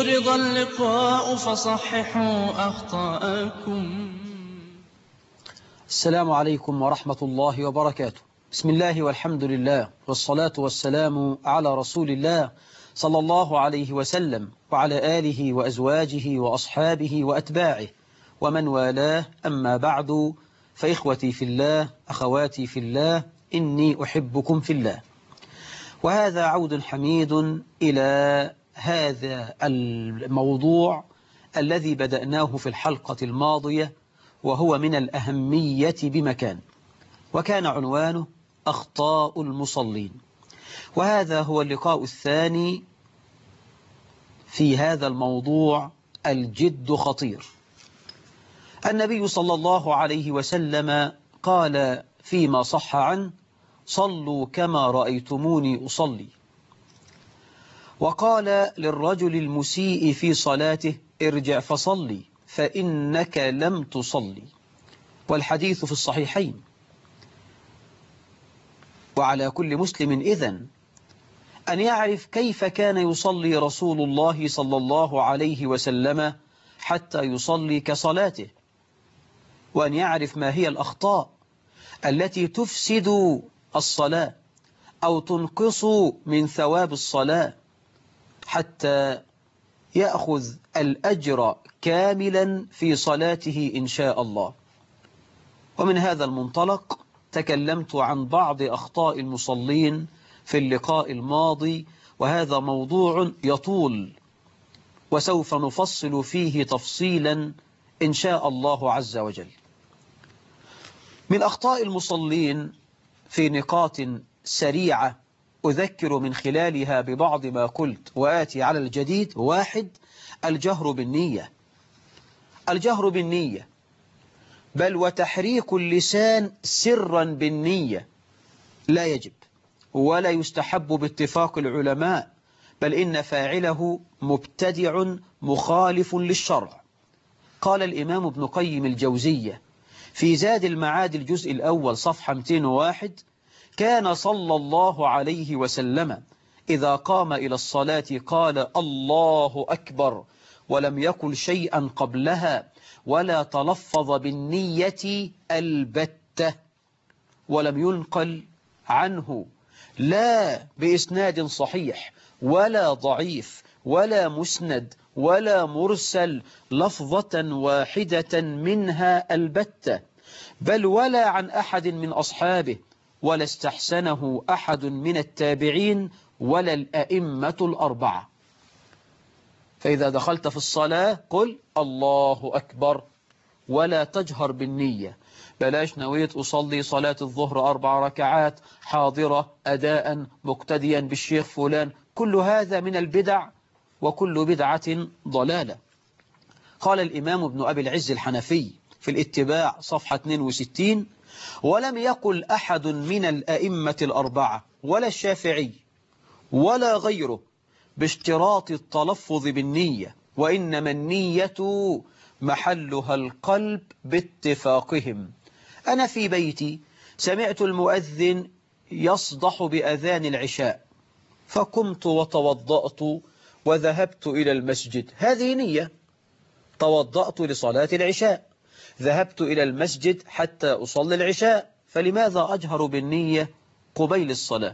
فرض اللقاء فصححوا أخطاءكم السلام عليكم ورحمة الله وبركاته بسم الله والحمد لله والصلاة والسلام على رسول الله صلى الله عليه وسلم وعلى آله وأزواجه وأصحابه وأتباعه ومن والاه أما بعد فإخوتي في الله أخواتي في الله إني أحبكم في الله وهذا عود حميد إلى هذا الموضوع الذي بدأناه في الحلقة الماضية وهو من الأهمية بمكان وكان عنوانه أخطاء المصلين وهذا هو اللقاء الثاني في هذا الموضوع الجد خطير النبي صلى الله عليه وسلم قال فيما صح عنه صلوا كما رأيتموني أصلي وقال للرجل المسيء في صلاته ارجع فصلي فإنك لم تصلي والحديث في الصحيحين وعلى كل مسلم إذن أن يعرف كيف كان يصلي رسول الله صلى الله عليه وسلم حتى يصلي كصلاته وأن يعرف ما هي الأخطاء التي تفسد الصلاة أو تنقص من ثواب الصلاة حتى يأخذ الأجر كاملا في صلاته إن شاء الله ومن هذا المنطلق تكلمت عن بعض أخطاء المصلين في اللقاء الماضي وهذا موضوع يطول وسوف نفصل فيه تفصيلا إن شاء الله عز وجل من أخطاء المصلين في نقاط سريعة أذكر من خلالها ببعض ما قلت وآتي على الجديد واحد الجهر بالنية الجهر بالنية بل وتحريك اللسان سرا بالنية لا يجب ولا يستحب باتفاق العلماء بل إن فاعله مبتدع مخالف للشرع قال الإمام ابن قيم الجوزية في زاد المعاد الجزء الأول صفحة 201 كان صلى الله عليه وسلم إذا قام إلى الصلاة قال الله أكبر ولم يقل شيئا قبلها ولا تلفظ بالنية البتة ولم ينقل عنه لا بإسناد صحيح ولا ضعيف ولا مسند ولا مرسل لفظة واحدة منها البتة بل ولا عن أحد من أصحابه ولا استحسنه أحد من التابعين ولا الأئمة الأربعة فإذا دخلت في الصلاة قل الله أكبر ولا تجهر بالنية بلاش نويت أصلي صلاة الظهر أربع ركعات حاضرة أداء مقتديا بالشيخ فلان كل هذا من البدع وكل بدعة ضلالة قال الإمام ابن أبي العز الحنفي في الاتباع صفحة 62 ولم يقل أحد من الأئمة الأربعة ولا الشافعي ولا غيره باشتراط التلفظ بالنية وإنما النية محلها القلب باتفاقهم أنا في بيتي سمعت المؤذن يصدح بأذان العشاء فقمت وتوضأت وذهبت إلى المسجد هذه نية توضأت لصلاة العشاء ذهبت إلى المسجد حتى أصلي العشاء فلماذا أجهر بالنية قبيل الصلاة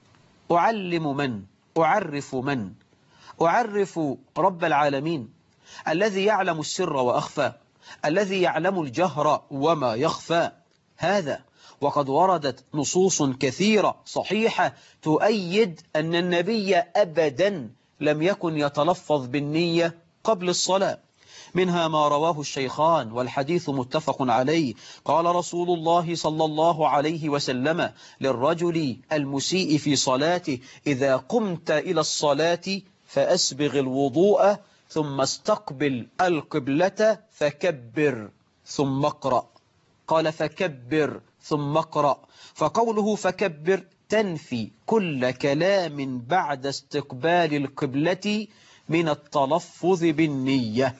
أعلم من أعرف من أعرف رب العالمين الذي يعلم السر وأخفى الذي يعلم الجهر وما يخفى هذا وقد وردت نصوص كثيرة صحيحة تؤيد أن النبي أبدا لم يكن يتلفظ بالنية قبل الصلاة منها ما رواه الشيخان والحديث متفق عليه قال رسول الله صلى الله عليه وسلم للرجل المسيء في صلاته إذا قمت إلى الصلاة فأسبغ الوضوء ثم استقبل القبلة فكبر ثم اقرأ قال فكبر ثم اقرأ فقوله فكبر تنفي كل كلام بعد استقبال القبلة من التلفظ بالنية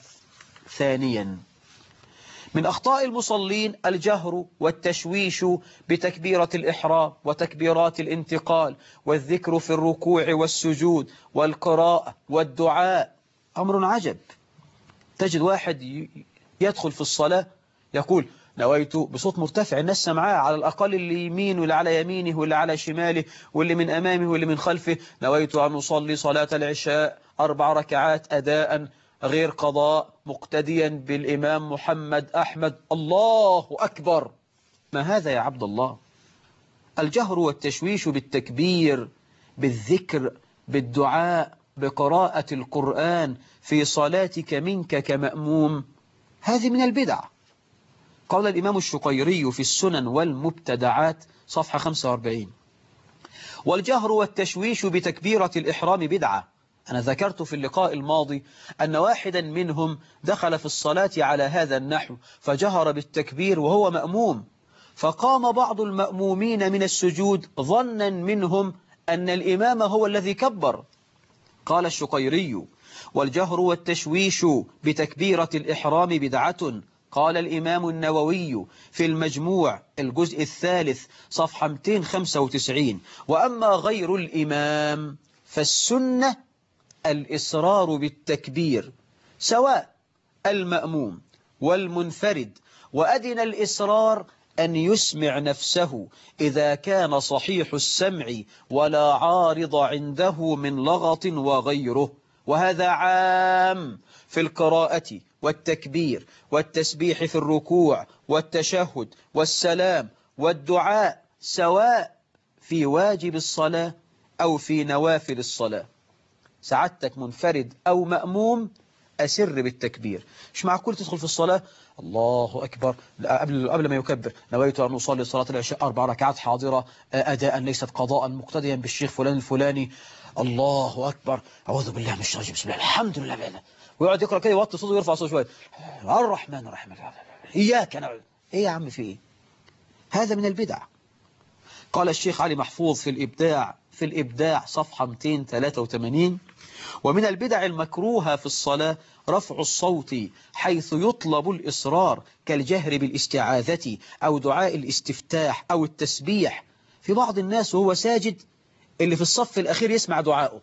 ثانيا من أخطاء المصلين الجهر والتشويش بتكبيرة الإحرام وتكبيرات الانتقال والذكر في الركوع والسجود والقراءة والدعاء أمر عجب تجد واحد ي- يدخل في الصلاة يقول نويت بصوت مرتفع الناس سمعاه على الأقل اللي يمين واللي على يمينه واللي على شماله واللي من أمامه واللي من خلفه نويت أن أصلي صلاة العشاء أربع ركعات أداء غير قضاء مقتديا بالإمام محمد أحمد الله أكبر ما هذا يا عبد الله الجهر والتشويش بالتكبير بالذكر بالدعاء بقراءة القرآن في صلاتك منك كمأموم هذه من البدع قال الإمام الشقيري في السنن والمبتدعات صفحة 45 والجهر والتشويش بتكبيرة الإحرام بدعة أنا ذكرت في اللقاء الماضي أن واحدا منهم دخل في الصلاة على هذا النحو فجهر بالتكبير وهو مأموم فقام بعض المأمومين من السجود ظنا منهم أن الإمام هو الذي كبر قال الشقيري والجهر والتشويش بتكبيرة الإحرام بدعة قال الإمام النووي في المجموع الجزء الثالث صفحة 295 وأما غير الإمام فالسنة الإصرار بالتكبير سواء المأموم والمنفرد وأدنى الإصرار أن يسمع نفسه إذا كان صحيح السمع ولا عارض عنده من لغط وغيره وهذا عام في القراءة والتكبير والتسبيح في الركوع والتشهد والسلام والدعاء سواء في واجب الصلاة أو في نوافل الصلاة سعادتك منفرد أو مأموم أسر بالتكبير مش معقول تدخل في الصلاة الله أكبر لا، قبل قبل ما يكبر نويت أن أصلي صلاة العشاء أربع ركعات حاضرة أداء ليست قضاء مقتديا بالشيخ فلان الفلاني الله أكبر أعوذ بالله من الشيطان الرجيم. بسم الله الحمد لله بالله ويقعد يقرأ كده يوطي صوته ويرفع صوته شوية الرحمن الرحيم إياك نعبد إيه يا عم في إيه هذا من البدع قال الشيخ علي محفوظ في الإبداع في الإبداع صفحة 283 ومن البدع المكروهة في الصلاة رفع الصوت حيث يطلب الإصرار كالجهر بالاستعاذة أو دعاء الاستفتاح أو التسبيح في بعض الناس وهو ساجد اللي في الصف الأخير يسمع دعاءه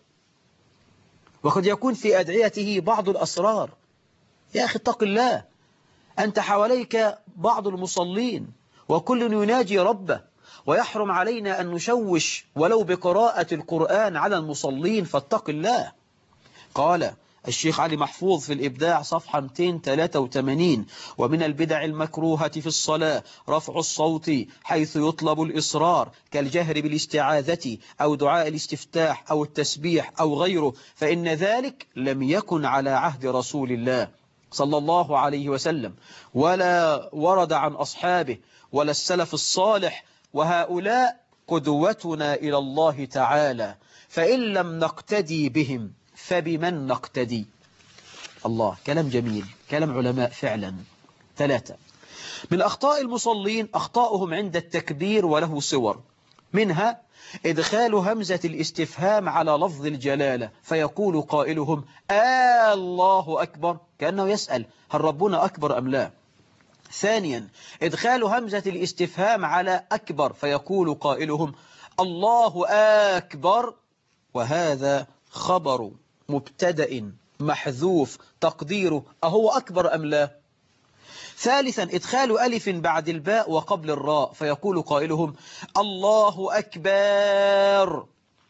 وقد يكون في أدعيته بعض الأسرار يا أخي اتق الله أنت حواليك بعض المصلين وكل يناجي ربه ويحرم علينا أن نشوش ولو بقراءة القرآن على المصلين فاتق الله قال الشيخ علي محفوظ في الإبداع صفحة 283 ومن البدع المكروهة في الصلاة رفع الصوت حيث يطلب الإصرار كالجهر بالاستعاذة أو دعاء الاستفتاح أو التسبيح أو غيره فإن ذلك لم يكن على عهد رسول الله صلى الله عليه وسلم ولا ورد عن أصحابه ولا السلف الصالح وهؤلاء قدوتنا إلى الله تعالى فإن لم نقتدي بهم فبمن نقتدي الله كلام جميل كلام علماء فعلا ثلاثة من أخطاء المصلين أخطاؤهم عند التكبير وله صور منها إدخال همزة الاستفهام على لفظ الجلالة فيقول قائلهم آه الله أكبر كأنه يسأل هل ربنا أكبر أم لا ثانيا إدخال همزة الاستفهام على أكبر فيقول قائلهم الله أكبر وهذا خبر مبتدأ محذوف تقديره أهو أكبر أم لا ثالثا إدخال ألف بعد الباء وقبل الراء فيقول قائلهم الله أكبر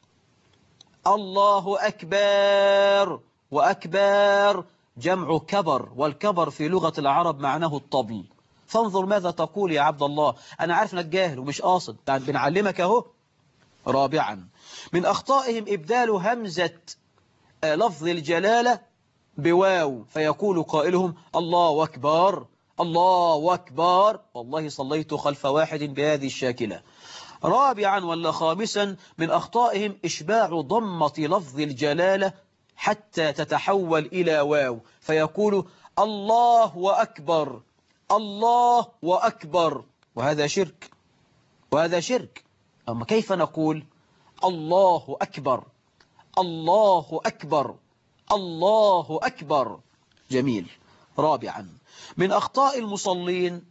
الله أكبر وأكبر جمع كبر والكبر في لغة العرب معناه الطبل فانظر ماذا تقول يا عبد الله أنا عارف أنك جاهل ومش قاصد بنعلمك أهو رابعا من أخطائهم إبدال همزة لفظ الجلالة بواو فيقول قائلهم الله أكبر الله أكبر والله صليت خلف واحد بهذه الشاكلة رابعا ولا خامسا من أخطائهم إشباع ضمة لفظ الجلالة حتى تتحول إلى واو فيقول الله وأكبر الله وأكبر وهذا شرك وهذا شرك أما كيف نقول الله أكبر الله أكبر الله أكبر جميل رابعا من أخطاء المصلين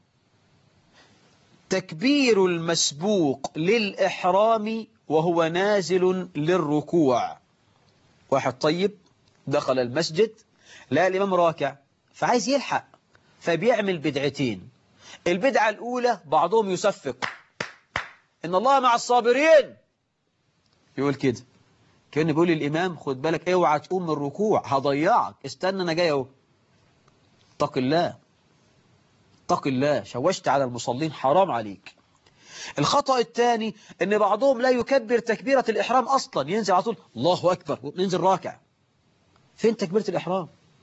تكبير المسبوق للإحرام وهو نازل للركوع واحد طيب دخل المسجد لا الإمام راكع فعايز يلحق فبيعمل بدعتين البدعة الأولى بعضهم يصفق إن الله مع الصابرين يقول كده كان بيقول للإمام خد بالك اوعى تقوم من الركوع هضيعك استنى أنا جاي اهو اتق الله اتق الله شوشت على المصلين حرام عليك الخطأ الثاني ان بعضهم لا يكبر تكبيرة الإحرام أصلا ينزل على طول الله أكبر وننزل راكع فين تكبيرة الإحرام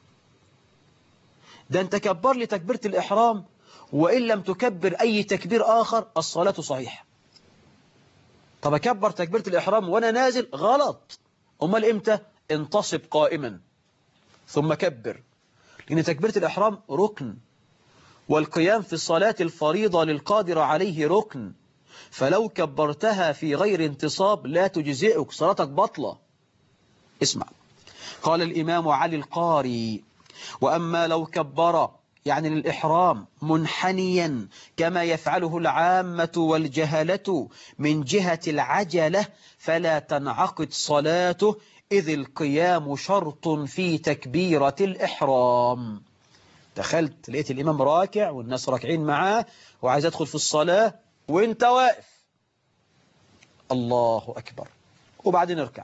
ده انت كبر لي تكبيرة الإحرام وإن لم تكبر أي تكبير آخر الصلاة صحيحة طب أكبر تكبيرة الإحرام وأنا نازل غلط أمال إمتى انتصب قائما ثم كبر لأن تكبيرة الإحرام ركن والقيام في الصلاة الفريضة للقادر عليه ركن فلو كبرتها في غير انتصاب لا تجزئك صلاتك بطلة اسمع قال الإمام علي القاري وأما لو كبر يعني للإحرام منحنيا كما يفعله العامة والجهلة من جهة العجلة فلا تنعقد صلاته إذ القيام شرط في تكبيرة الإحرام دخلت لقيت الإمام راكع والناس راكعين معاه وعايز أدخل في الصلاة وانت واقف الله أكبر وبعدين اركع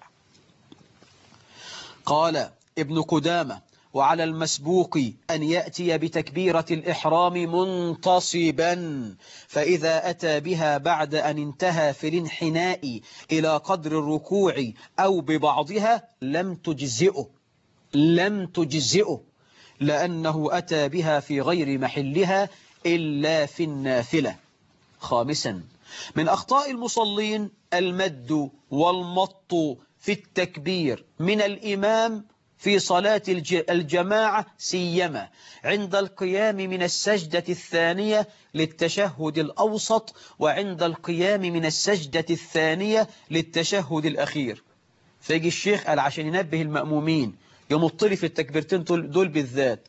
قال ابن قدامة وعلى المسبوق أن يأتي بتكبيرة الإحرام منتصبا فإذا أتى بها بعد أن انتهى في الانحناء إلى قدر الركوع أو ببعضها لم تجزئه لم تجزئه لأنه أتى بها في غير محلها إلا في النافلة خامسا من أخطاء المصلين المد والمط في التكبير من الإمام في صلاة الجماعة سيما عند القيام من السجدة الثانية للتشهد الأوسط وعند القيام من السجدة الثانية للتشهد الأخير فيجي الشيخ قال عشان ينبه المأمومين يمطلي في التكبيرتين دول بالذات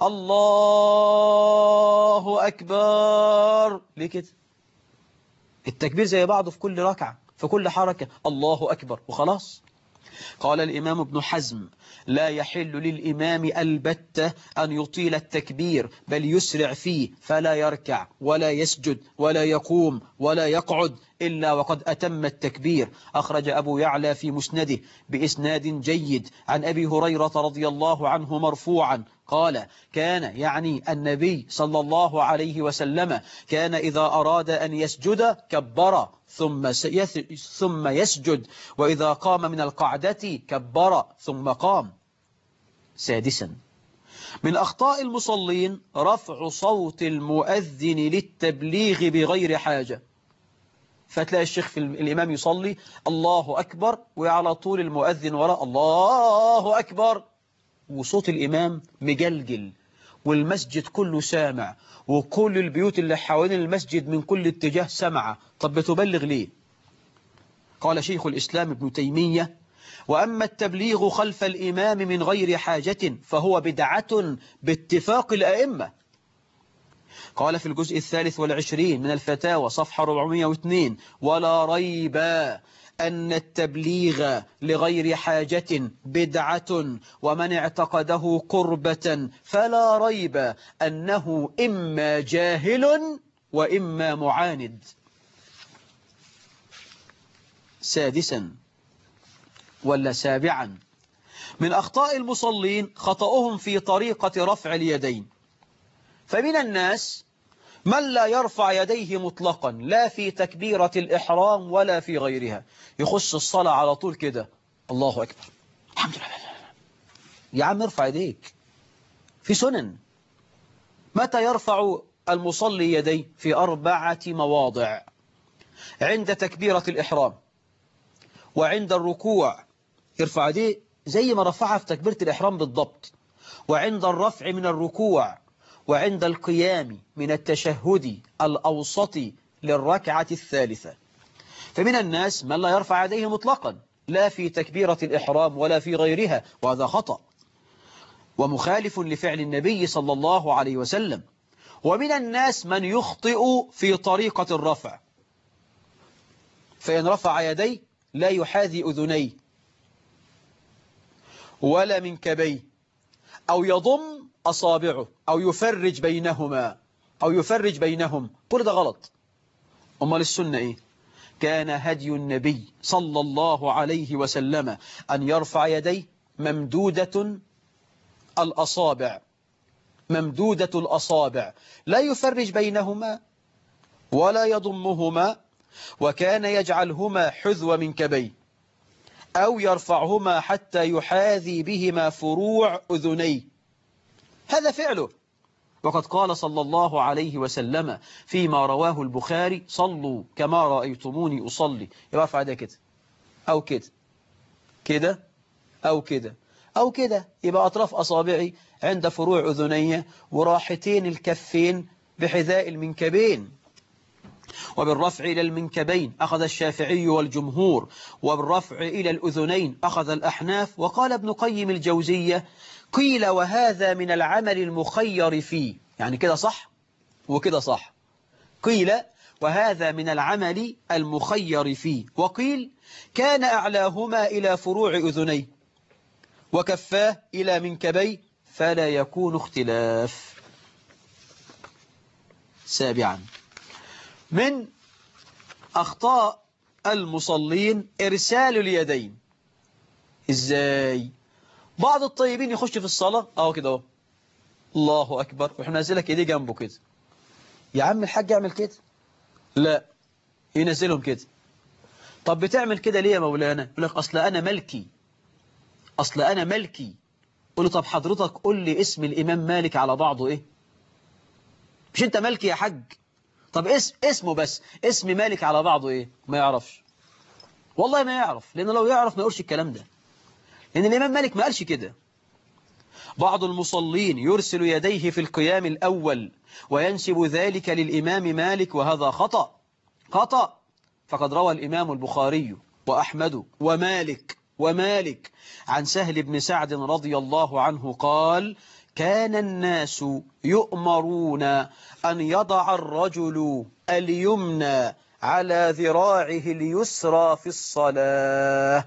الله أكبر ليه كده التكبير زي بعضه في كل ركعة في كل حركة الله أكبر وخلاص قال الإمام ابن حزم لا يحل للإمام البتة أن يطيل التكبير بل يسرع فيه فلا يركع ولا يسجد ولا يقوم ولا يقعد إلا وقد أتم التكبير أخرج أبو يعلى في مسنده بإسناد جيد عن أبي هريرة رضي الله عنه مرفوعا قال كان يعني النبي صلى الله عليه وسلم كان إذا أراد أن يسجد كبر ثم ثم يسجد وإذا قام من القعدة كبر ثم قام سادسا من أخطاء المصلين رفع صوت المؤذن للتبليغ بغير حاجة فتلاقي الشيخ في الإمام يصلي الله أكبر وعلى طول المؤذن وراء الله أكبر وصوت الإمام مجلجل والمسجد كله سامع وكل البيوت اللي حوالين المسجد من كل اتجاه سمع طب بتبلغ ليه قال شيخ الإسلام ابن تيمية وأما التبليغ خلف الإمام من غير حاجة فهو بدعة باتفاق الأئمة قال في الجزء الثالث والعشرين من الفتاوى صفحة 402 ولا ريب أن التبليغ لغير حاجة بدعة ومن اعتقده قربة فلا ريب أنه إما جاهل وإما معاند سادسا ولا سابعا من أخطاء المصلين خطأهم في طريقة رفع اليدين فمن الناس من لا يرفع يديه مطلقا لا في تكبيرة الإحرام ولا في غيرها يخش الصلاة على طول كده الله أكبر الحمد لله يا عم ارفع يديك في سنن متى يرفع المصلي يديه في أربعة مواضع عند تكبيرة الإحرام وعند الركوع يرفع يديه زي ما رفعها في تكبيرة الإحرام بالضبط وعند الرفع من الركوع وعند القيام من التشهد الأوسط للركعة الثالثة فمن الناس من لا يرفع يديه مطلقا لا في تكبيرة الإحرام ولا في غيرها وهذا خطأ ومخالف لفعل النبي صلى الله عليه وسلم ومن الناس من يخطئ في طريقة الرفع فإن رفع يديه لا يحاذي أذنيه ولا منكبيه أو يضم أصابعه أو يفرج بينهما أو يفرج بينهم كل ده غلط أمال السنة إيه كان هدي النبي صلى الله عليه وسلم أن يرفع يديه ممدودة الأصابع ممدودة الأصابع لا يفرج بينهما ولا يضمهما وكان يجعلهما حذو من كبيه أو يرفعهما حتى يحاذي بهما فروع أذنيه هذا فعله وقد قال صلى الله عليه وسلم فيما رواه البخاري صلوا كما رأيتموني أصلي يرفع ده كده أو كده كده أو كده أو كده يبقى أطراف أصابعي عند فروع أذني وراحتين الكفين بحذاء المنكبين وبالرفع إلى المنكبين أخذ الشافعي والجمهور وبالرفع إلى الأذنين أخذ الأحناف وقال ابن قيم الجوزية قيل وهذا من العمل المخير فيه يعني كده صح وكده صح قيل وهذا من العمل المخير فيه وقيل كان أعلاهما إلى فروع أذنيه وكفاه إلى منكبيه فلا يكون اختلاف سابعا من أخطاء المصلين إرسال اليدين إزاي بعض الطيبين يخش في الصلاة أهو كده اهو الله أكبر وإحنا نازلك إيديه جنبه كده يا عم الحاج يعمل كده لا ينزلهم كده طب بتعمل كده ليه يا مولانا يقول لك أصل أنا ملكي أصل أنا ملكي قول له طب حضرتك قول لي اسم الإمام مالك على بعضه إيه مش أنت ملكي يا حاج طب اسم اسمه بس اسم مالك على بعضه إيه ما يعرفش والله ما يعرف لأنه لو يعرف ما يقولش الكلام ده لأن الإمام مالك ما قالش كده بعض المصلين يرسل يديه في القيام الأول وينسب ذلك للإمام مالك وهذا خطأ خطأ فقد روى الإمام البخاري وأحمد ومالك ومالك عن سهل بن سعد رضي الله عنه قال كان الناس يؤمرون أن يضع الرجل اليمنى على ذراعه اليسرى في الصلاة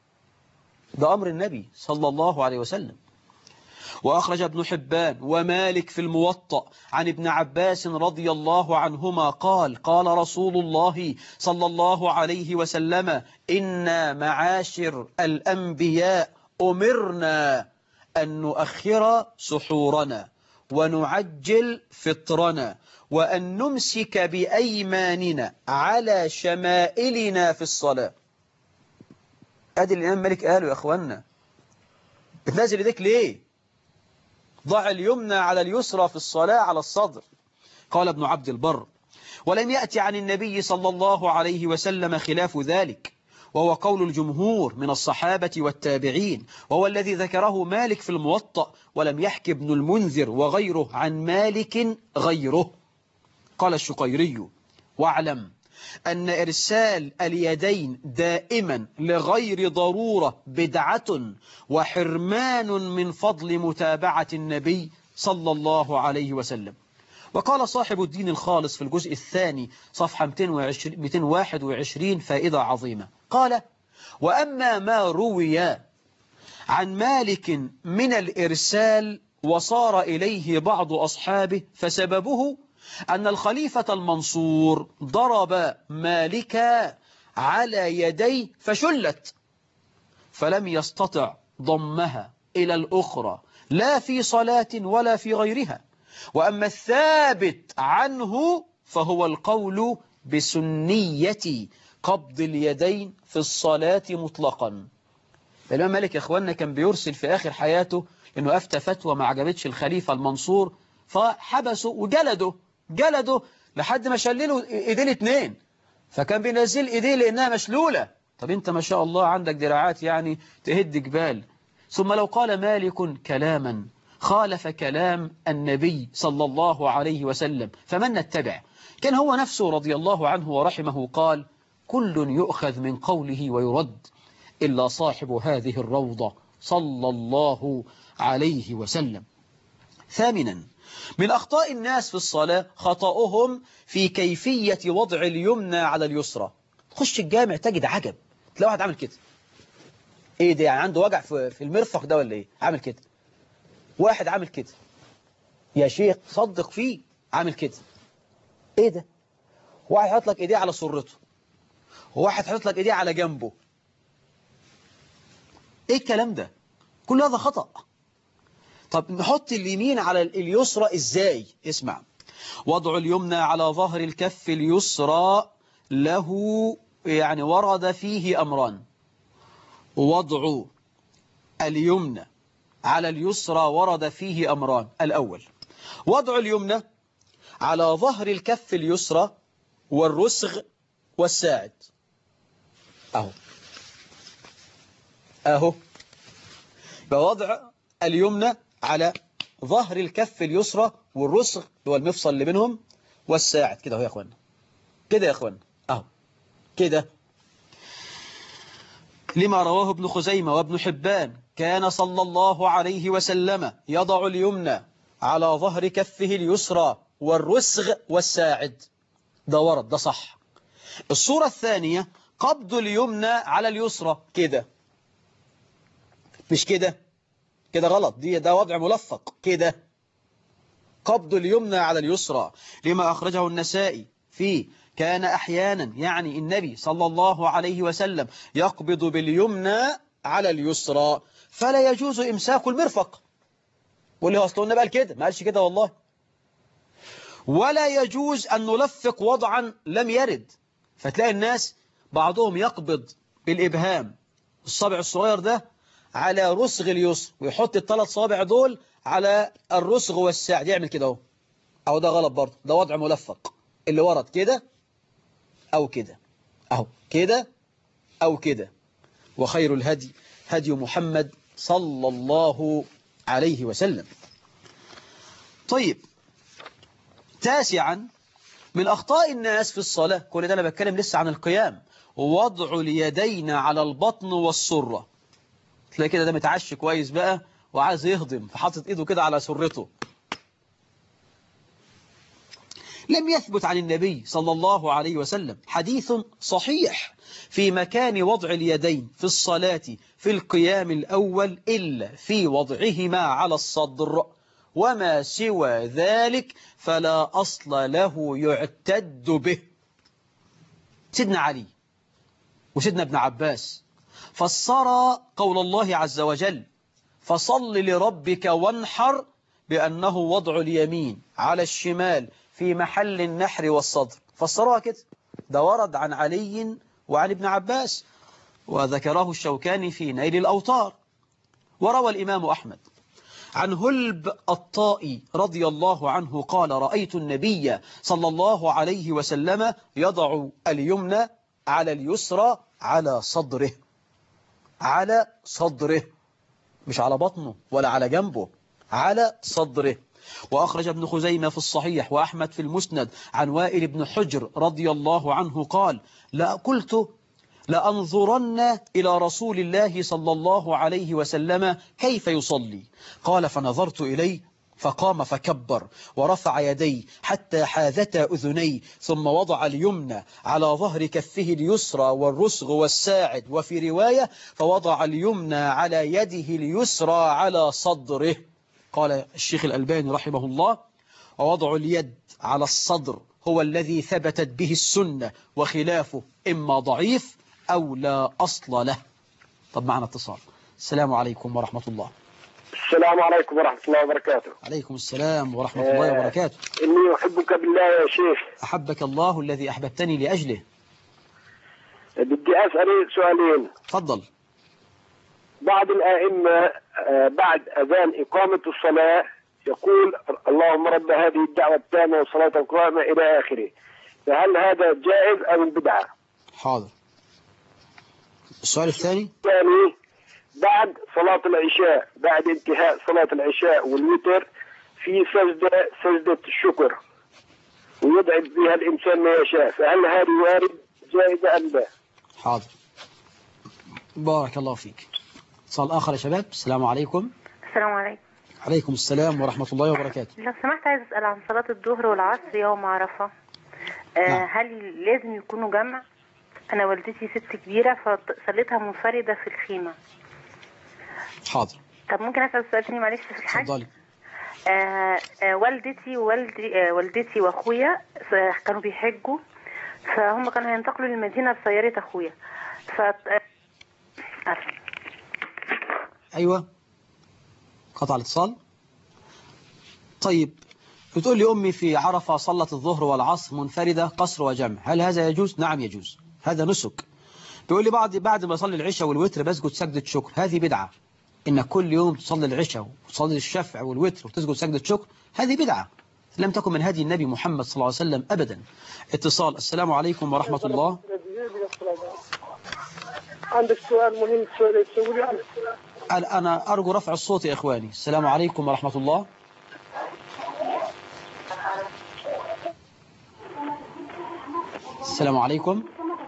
ده أمر النبي صلى الله عليه وسلم وأخرج ابن حبان ومالك في الموطأ عن ابن عباس رضي الله عنهما قال قال رسول الله صلى الله عليه وسلم إنا معاشر الأنبياء أمرنا أن نؤخر سحورنا ونعجل فطرنا وأن نمسك بأيماننا على شمائلنا في الصلاة أدي الإمام مالك قالوا يا أخوانا بتنازل يديك ليه ضع اليمنى على اليسرى في الصلاة على الصدر قال ابن عبد البر ولم يأتي عن النبي صلى الله عليه وسلم خلاف ذلك وهو قول الجمهور من الصحابة والتابعين وهو الذي ذكره مالك في الموطأ ولم يحكي ابن المنذر وغيره عن مالك غيره قال الشقيري واعلم أن إرسال اليدين دائما لغير ضرورة بدعة وحرمان من فضل متابعة النبي صلى الله عليه وسلم وقال صاحب الدين الخالص في الجزء الثاني صفحة 221 فائدة عظيمة قال وأما ما روي عن مالك من الإرسال وصار إليه بعض أصحابه فسببه أن الخليفة المنصور ضرب مالكا على يدي فشلت فلم يستطع ضمها إلى الأخرى لا في صلاة ولا في غيرها وأما الثابت عنه فهو القول بسنية قبض اليدين في الصلاة مطلقا الإمام مالك يا أخوانا كان بيرسل في آخر حياته إنه أفتى فتوى ما عجبتش الخليفة المنصور فحبسه وجلده جلده لحد ما شلله ايديه الاثنين فكان بينزل ايديه لانها مشلولة طب انت ما شاء الله عندك دراعات يعني تهد جبال ثم لو قال مالك كلاما خالف كلام النبي صلى الله عليه وسلم فمن نتبع كان هو نفسه رضي الله عنه ورحمه قال كل يؤخذ من قوله ويرد إلا صاحب هذه الروضة صلى الله عليه وسلم ثامنا من أخطاء الناس في الصلاة خطأهم في كيفية وضع اليمنى على اليسرى تخش الجامع تجد عجب تلاقي واحد عامل كده ايه ده يعني عنده وجع في في المرفق ده ولا ايه عامل كده واحد عامل كده يا شيخ صدق فيه عامل كده ايه ده واحد حاطط لك ايديه على سرته وواحد حاطط لك ايديه على جنبه ايه الكلام ده كل هذا خطأ طب نحط اليمين على اليسرى ازاي اسمع وضع اليمنى على ظهر الكف اليسرى له يعني ورد فيه أمران وضع اليمنى على اليسرى ورد فيه أمران الأول وضع اليمنى على ظهر الكف اليسرى والرسغ والساعد أهو أهو بوضع اليمنى على ظهر الكف اليسرى والرسغ هو المفصل اللي بينهم والساعد كده اهو يا اخوانا كده يا اخوانا اهو كده لما رواه ابن خزيمة وابن حبان كان صلى الله عليه وسلم يضع اليمنى على ظهر كفه اليسرى والرسغ والساعد ده ورد ده صح الصورة الثانية قبض اليمنى على اليسرى كده مش كده كده غلط دي ده وضع ملفق كده قبض اليمنى على اليسرى لما أخرجه النسائي في كان أحيانا يعني النبي صلى الله عليه وسلم يقبض باليمنى على اليسرى فلا يجوز إمساك المرفق واللي هو أصله النبي قال كده ما قالش كده والله ولا يجوز أن نلفق وضعا لم يرد فتلاقي الناس بعضهم يقبض بالإبهام الصابع الصغير ده على رسغ اليسر ويحط الثلاث صوابع دول على الرسغ والساعد يعمل كده اهو اهو ده غلط برضه ده وضع ملفق اللي ورد كده او كده اهو كده او كده وخير الهدي هدي محمد صلى الله عليه وسلم طيب تاسعا من أخطاء الناس في الصلاة كل ده أنا بتكلم لسه عن القيام وضع اليدين على البطن والسرة تلاقي كده ده متعشي كويس بقى وعايز يهضم فحاطط ايده كده على سرته لم يثبت عن النبي صلى الله عليه وسلم حديث صحيح في مكان وضع اليدين في الصلاة في القيام الأول إلا في وضعهما على الصدر وما سوى ذلك فلا أصل له يعتد به سيدنا علي وسيدنا ابن عباس فسر قول الله عز وجل فصل لربك وانحر بأنه وضع اليمين على الشمال في محل النحر والصدر فسروها كده ده ورد عن علي وعن ابن عباس وذكره الشوكاني في نيل الأوطار وروى الإمام أحمد عن هلب الطائي رضي الله عنه قال رأيت النبي صلى الله عليه وسلم يضع اليمنى على اليسرى على صدره على صدره مش على بطنه ولا على جنبه على صدره وأخرج ابن خزيمة في الصحيح وأحمد في المسند عن وائل بن حجر رضي الله عنه قال لا قلت لأنظرن إلى رسول الله صلى الله عليه وسلم كيف يصلي قال فنظرت إليه فقام فكبر ورفع يديه حتى حاذتا أذني ثم وضع اليمنى على ظهر كفه اليسرى والرسغ والساعد وفي رواية فوضع اليمنى على يده اليسرى على صدره قال الشيخ الألباني رحمه الله ووضع اليد على الصدر هو الذي ثبتت به السنة وخلافه إما ضعيف أو لا أصل له طب معنا اتصال السلام عليكم ورحمة الله السلام عليكم ورحمة الله وبركاته عليكم السلام ورحمة الله وبركاته إني أحبك بالله يا شيخ أحبك الله الذي أحببتني لأجله بدي أسأل سؤالين تفضل بعض الآئمة آه، بعد أذان إقامة الصلاة يقول اللهم رب هذه الدعوة التامة والصلاة القائمة إلى آخره فهل هذا جائز أم بدعة؟ حاضر السؤال الثاني الثاني بعد صلاة العشاء بعد انتهاء صلاة العشاء والوتر في سجدة سجدة الشكر ويدعي بها الإنسان ما يشاء فهل هذه وارد جائزة أم لا؟ حاضر بارك الله فيك اتصال آخر يا شباب السلام عليكم السلام عليكم عليكم السلام ورحمة الله وبركاته لو سمحت عايز اسال عن صلاه الظهر والعصر يوم عرفه آه نعم. هل لازم يكونوا جمع انا والدتي ست كبيره فصليتها منفرده في الخيمه حاضر طب ممكن اسال سؤال تاني معلش في الحاج اتفضلي آه آه والدتي ووالدي آه والدتي واخويا س- كانوا بيحجوا فهم كانوا هينتقلوا للمدينه بسياره اخويا ف آه، عارفة. أيوة قطع الاتصال طيب بتقول لي أمي في عرفة صلت الظهر والعصر منفردة قصر وجمع هل هذا يجوز؟ نعم يجوز هذا نسك بيقول لي بعد بعد ما أصلي العشاء والوتر بسجد سجدة شكر هذه بدعة إنك كل يوم تصلي العشاء وتصلي الشفع والوتر وتسجد سجدة شكر هذه بدعة لم تكن من هدي النبي محمد صلى الله عليه وسلم أبدا اتصال السلام عليكم ورحمة الله عندك سؤال مهم تسوي عنه أنا أرجو رفع الصوت يا إخواني السلام عليكم ورحمة الله السلام عليكم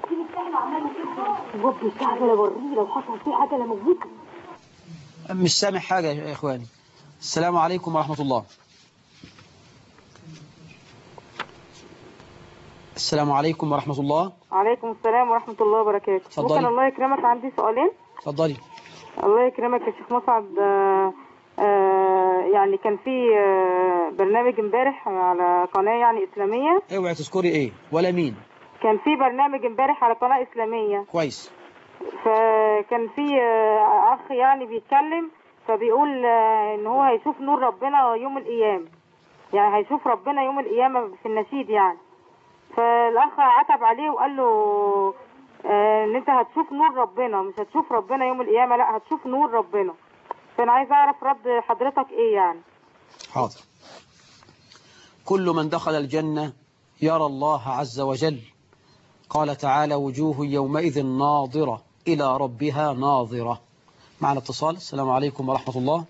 مش سامع حاجة يا إخواني السلام عليكم ورحمة الله السلام عليكم ورحمة الله عليكم السلام ورحمة الله وبركاته اتفضلي. ممكن الله يكرمك عندي سؤالين اتفضلي الله يكرمك يا شيخ مصعب آه، آه، يعني كان في آه، برنامج امبارح على قناة يعني إسلامية اوعي تذكري ايه ولا مين كان في برنامج امبارح على قناة إسلامية كويس فكان في آه، أخ يعني بيتكلم فبيقول آه، إن هو هيشوف نور ربنا يوم القيامة يعني هيشوف ربنا يوم القيامة في النشيد يعني فالأخ عتب عليه وقال له آه، إن أنت هتشوف نور ربنا مش هتشوف ربنا يوم القيامة لا هتشوف نور ربنا فأنا عايز أعرف رد حضرتك إيه يعني حاضر كل من دخل الجنة يرى الله عز وجل قال تعالى وجوه يومئذ ناظرة إلى ربها ناظرة معنا اتصال السلام عليكم ورحمة الله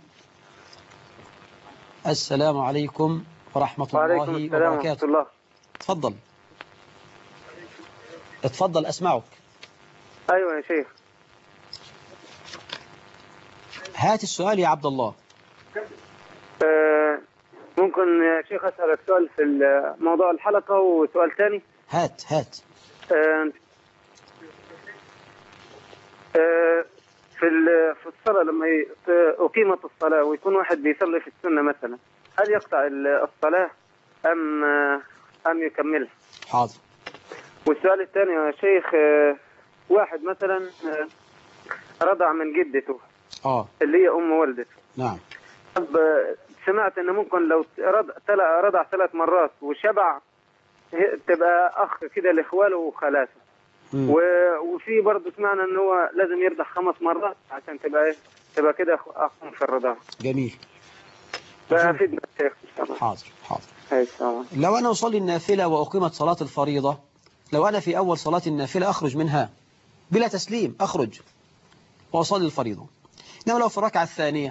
السلام عليكم ورحمة وعليكم الله السلام ورحمة وبركاته الله تفضل اتفضل أسمعك أيوة يا شيخ هات السؤال يا عبد الله آه، ممكن يا شيخ أسألك سؤال في موضوع الحلقة وسؤال ثاني هات هات آه، آه، في ال- في الصلاة لما ي- أقيمت الصلاة ويكون واحد بيصلي في السنة مثلا هل يقطع ال- الصلاة أم آه، أم يكملها؟ حاضر والسؤال الثاني يا شيخ آه، واحد مثلا آه، رضع من جدته آه اللي هي أم والدته نعم طب آه، سمعت إن ممكن لو رضع تل- رضع ثلاث مرات وشبع هي- تبقى أخ كده لإخواله وخالاته مم. و- وفي برضه سمعنا ان هو لازم يرضع خمس مرات عشان تبقى ايه تبقى كده أخ- اخوهم في الرضاعه جميل فافيدنا الشيخ ان شاء الله حاضر حاضر هاي السلام لو أنا أصلي النافلة وأقيمت صلاة الفريضة لو أنا في أول صلاة النافلة أخرج منها بلا تسليم أخرج وأصلي الفريضة إنما لو في الركعة الثانية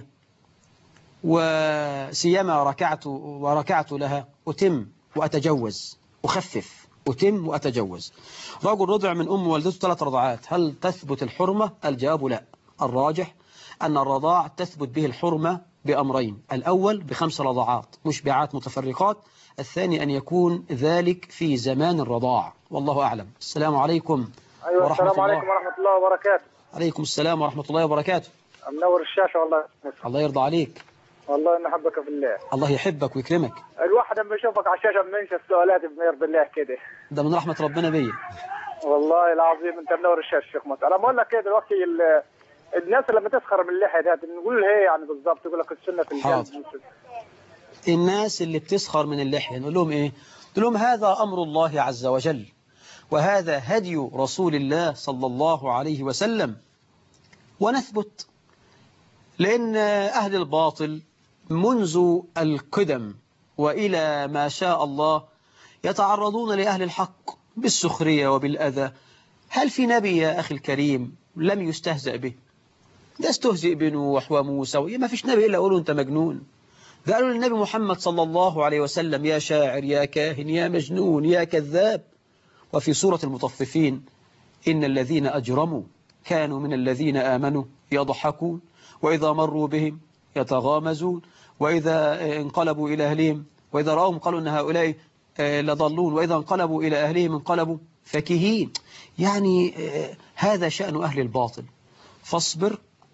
وسيما ركعت وركعت لها أتم وأتجوز أخفف أتم وأتجوز رجل رضع من أم والدته ثلاث رضعات هل تثبت الحرمة؟ الجواب لا الراجح أن الرضاع تثبت به الحرمة بأمرين الأول بخمس رضعات مشبعات متفرقات الثاني أن يكون ذلك في زمان الرضاع والله أعلم السلام عليكم ايوه ورحمة السلام الله. عليكم ورحمه الله وبركاته عليكم السلام ورحمة الله وبركاته منور الشاشه والله الله يرضى عليك والله اني احبك في الله الله يحبك ويكرمك الواحد لما يشوفك على الشاشه بننسى السؤالات بما بالله كده ده من رحمة ربنا بيا والله العظيم انت منور الشاشه شيخ مصر انا بقول لك كده دلوقتي ال- الناس اللي بتسخر من اللحيه ديت نقول هي يعني بالظبط يقول لك السنه في حاضر. الجنب الناس اللي بتسخر من اللحية نقول لهم إيه نقول لهم هذا أمر الله عز وجل وهذا هدي رسول الله صلى الله عليه وسلم ونثبت لأن أهل الباطل منذ القدم وإلى ما شاء الله يتعرضون لأهل الحق بالسخرية وبالأذى هل في نبي يا أخي الكريم لم يستهزأ به ده استهزئ بنوح وموسى ما فيش نبي إلا أقوله أنت مجنون ده قالوا للنبي محمد صلى الله عليه وسلم يا شاعر يا كاهن يا مجنون يا كذاب وفي سورة المطففين إن الذين أجرموا كانوا من الذين آمنوا يضحكون وإذا مروا بهم يتغامزون وإذا انقلبوا إلى أهلهم وإذا رأوهم قالوا أن هؤلاء آه، لضلون وإذا انقلبوا إلى أهلهم انقلبوا فكهين يعني آه، هذا شأن أهل الباطل فاصبر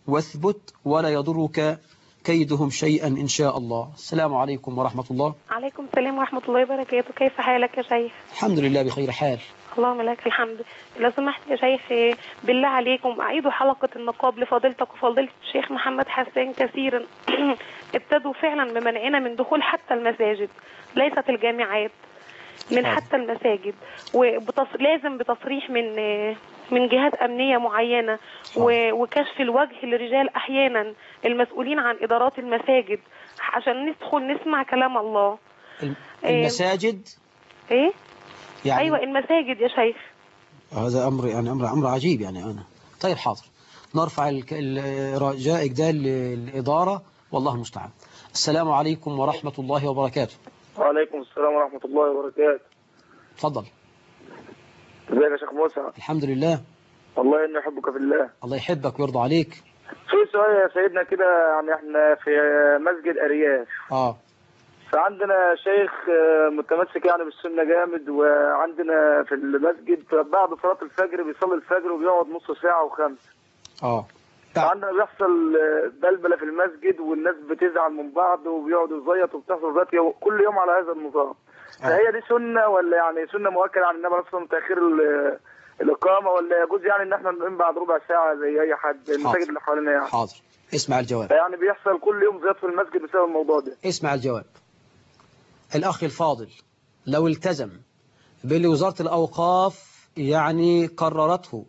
واثبت ولا يضرك كيدهم شيئا إن شاء الله السلام عليكم ورحمة الله عليكم السلام ورحمة الله وبركاته كيف حالك يا شيخ الحمد لله بخير حال اللهم لك الحمد لو سمحت يا شيخ إيه، بالله عليكم أعيدوا حلقة النقاب لفضيلتك وفضيلة الشيخ محمد حسان كثيرا ابتدوا فعلا بمنعنا من دخول حتى المساجد ليست الجامعات من حاضر. حتى المساجد ولازم بتصريح من آه، من جهات أمنية معينة و- وكشف الوجه للرجال أحيانا المسؤولين عن إدارات المساجد عشان ندخل نسمع كلام الله الم- إيه. المساجد إيه؟ يعني أيوة المساجد يا شيخ هذا أمر يعني أمر أمر عجيب يعني أنا طيب حاضر نرفع الك- ال- رجائك ده للإدارة والله المستعان السلام عليكم ورحمة الله وبركاته وعليكم السلام ورحمة الله وبركاته تفضل ازيك يا شيخ موسى الحمد لله والله اني احبك في الله الله يحبك ويرضى عليك في سؤال يا سيدنا كده يعني احنا في مسجد ارياف آه فعندنا شيخ آه، متمسك يعني بالسنة جامد وعندنا في المسجد بعد صلاة الفجر بيصلي الفجر وبيقعد نص ساعة وخمس آه فعندنا بيحصل آه، بلبلة في المسجد والناس بتزعل من بعض وبيقعدوا يزيطوا وبتحصل ذات يوم- كل يوم على هذا النظام فهي دي سنة ولا يعني سنة مؤكدة عن النبي اصلا تأخير ال- الإقامة ولا يجوز يعني إن احنا نقيم بعد ربع ساعة زي أي حد المساجد اللي حوالينا يعني حاضر اسمع الجواب فيعني بيحصل كل يوم زيادة في المسجد بسبب الموضوع ده اسمع الجواب الأخ الفاضل لو التزم باللي وزارة الأوقاف يعني قررته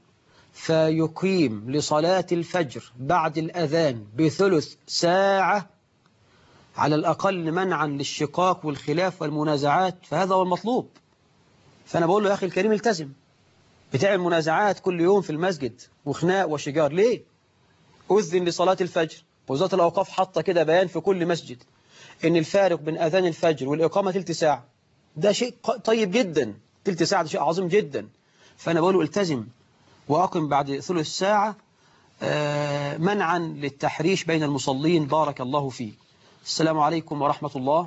فيقيم لصلاة الفجر بعد الأذان بثلث ساعة على الأقل منعا للشقاق والخلاف والمنازعات فهذا هو المطلوب فأنا بقول له يا أخي الكريم التزم بتعمل منازعات كل يوم في المسجد وخناق وشجار ليه؟ أذن لصلاة الفجر وزارة الأوقاف حاطة كده بيان في كل مسجد إن الفارق بين أذان الفجر والإقامة تلت ساعة ده شيء ق- طيب جدا تلت ساعة ده شيء عظيم جدا فأنا بقول له التزم وأقم بعد ثلث ساعة آه، منعا للتحريش بين المصلين بارك الله فيك السلام عليكم ورحمة الله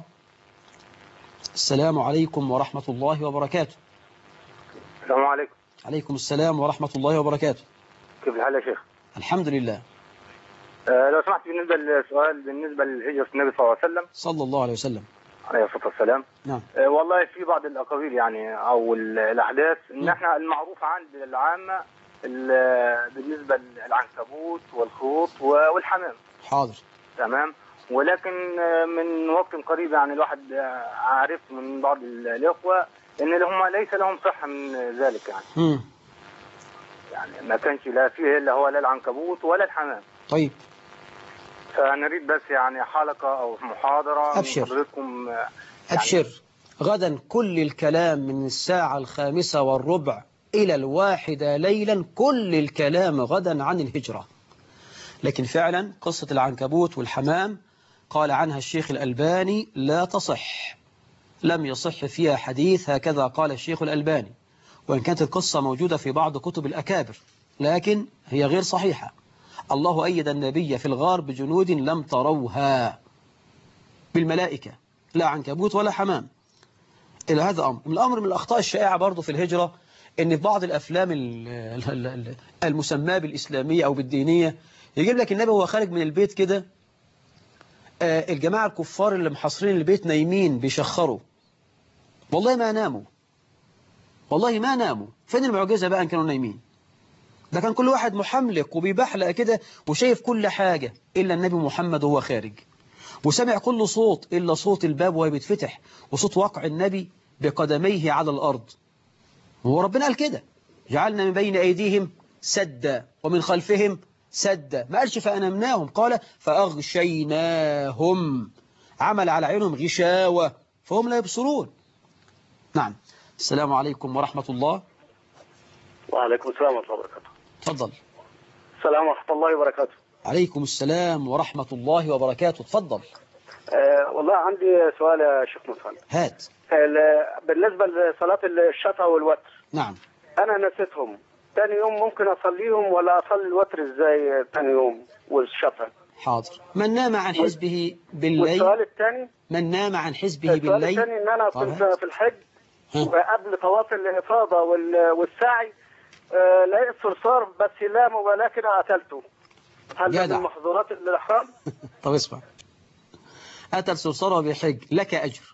السلام عليكم ورحمة الله وبركاته السلام عليكم عليكم السلام ورحمة الله وبركاته كيف الحال يا شيخ؟ الحمد لله آه، لو سمحت بالنسبة للسؤال بالنسبة لهجرة النبي صلى الله عليه وسلم صلى الله عليه وسلم عليه الصلاة والسلام نعم آه، والله في بعض الأقاويل يعني أو ال- الأحداث إن مم. إحنا المعروف عند العامة ال- بالنسبة للعنكبوت والخوط و- والحمام حاضر تمام ولكن آه، من وقت قريب يعني الواحد آه، عارف من بعض ال- الإخوة إن هم ليس لهم صحة من ذلك يعني مم. يعني ما كانش لا فيه إلا هو لا العنكبوت ولا الحمام طيب فنريد بس يعني حلقة أو محاضرة من أبشر. حضرتكم آه، أبشر غدا كل الكلام من الساعة الخامسة والربع إلى الواحدة ليلا كل الكلام غدا عن الهجرة لكن فعلا قصة العنكبوت والحمام قال عنها الشيخ الألباني لا تصح لم يصح فيها حديث هكذا قال الشيخ الألباني وإن كانت القصة موجودة في بعض كتب الأكابر لكن هي غير صحيحة الله أيد النبي في الغار بجنود لم تروها بالملائكة لا عنكبوت ولا حمام إلى هذا أمر من الأمر من الأخطاء الشائعة برضو في الهجرة إن في بعض الأفلام ال- ال- ال- المسماة بالإسلامية أو بالدينية يجيب لك النبي وهو خارج من البيت كده آه، الجماعة الكفار اللي محاصرين البيت نايمين بيشخروا والله ما ناموا والله ما ناموا فين المعجزة بقى إن كانوا نايمين ده كان كل واحد محملق وبيبحلق كده وشايف كل حاجة إلا النبي محمد وهو خارج وسمع كل صوت إلا صوت الباب وهو بيتفتح وصوت وقع النبي بقدميه على الأرض هو ربنا قال كده جعلنا من بين أيديهم سدا ومن خلفهم سدا ما قالش فأنمناهم قال فأغشيناهم عمل على عينهم غشاوة فهم لا يبصرون نعم السلام عليكم ورحمة الله وعليكم السلام ورحمة الله وبركاته تفضل السلام ورحمة الله وبركاته عليكم السلام ورحمة الله وبركاته تفضل أه والله عندي سؤال يا شيخ مصطفى هات ال- بالنسبة لصلاة الشفع والوتر نعم أنا نسيتهم تاني يوم ممكن أصليهم ولا أصلي الوتر إزاي تاني يوم والشفع حاضر من نام عن حزبه بالليل والسؤال الثاني من نام عن حزبه السؤال بالليل الثاني إن أنا طب كنت هات. في الحج ها. وقبل طواف الإفاضة وال- والسعي آه، لقيت صرصار بس لا مبالاة كده قتلته هل ده جدع. من محظورات الإحرام؟ طب اسمع أتى السلسلة وبيحج لك أجر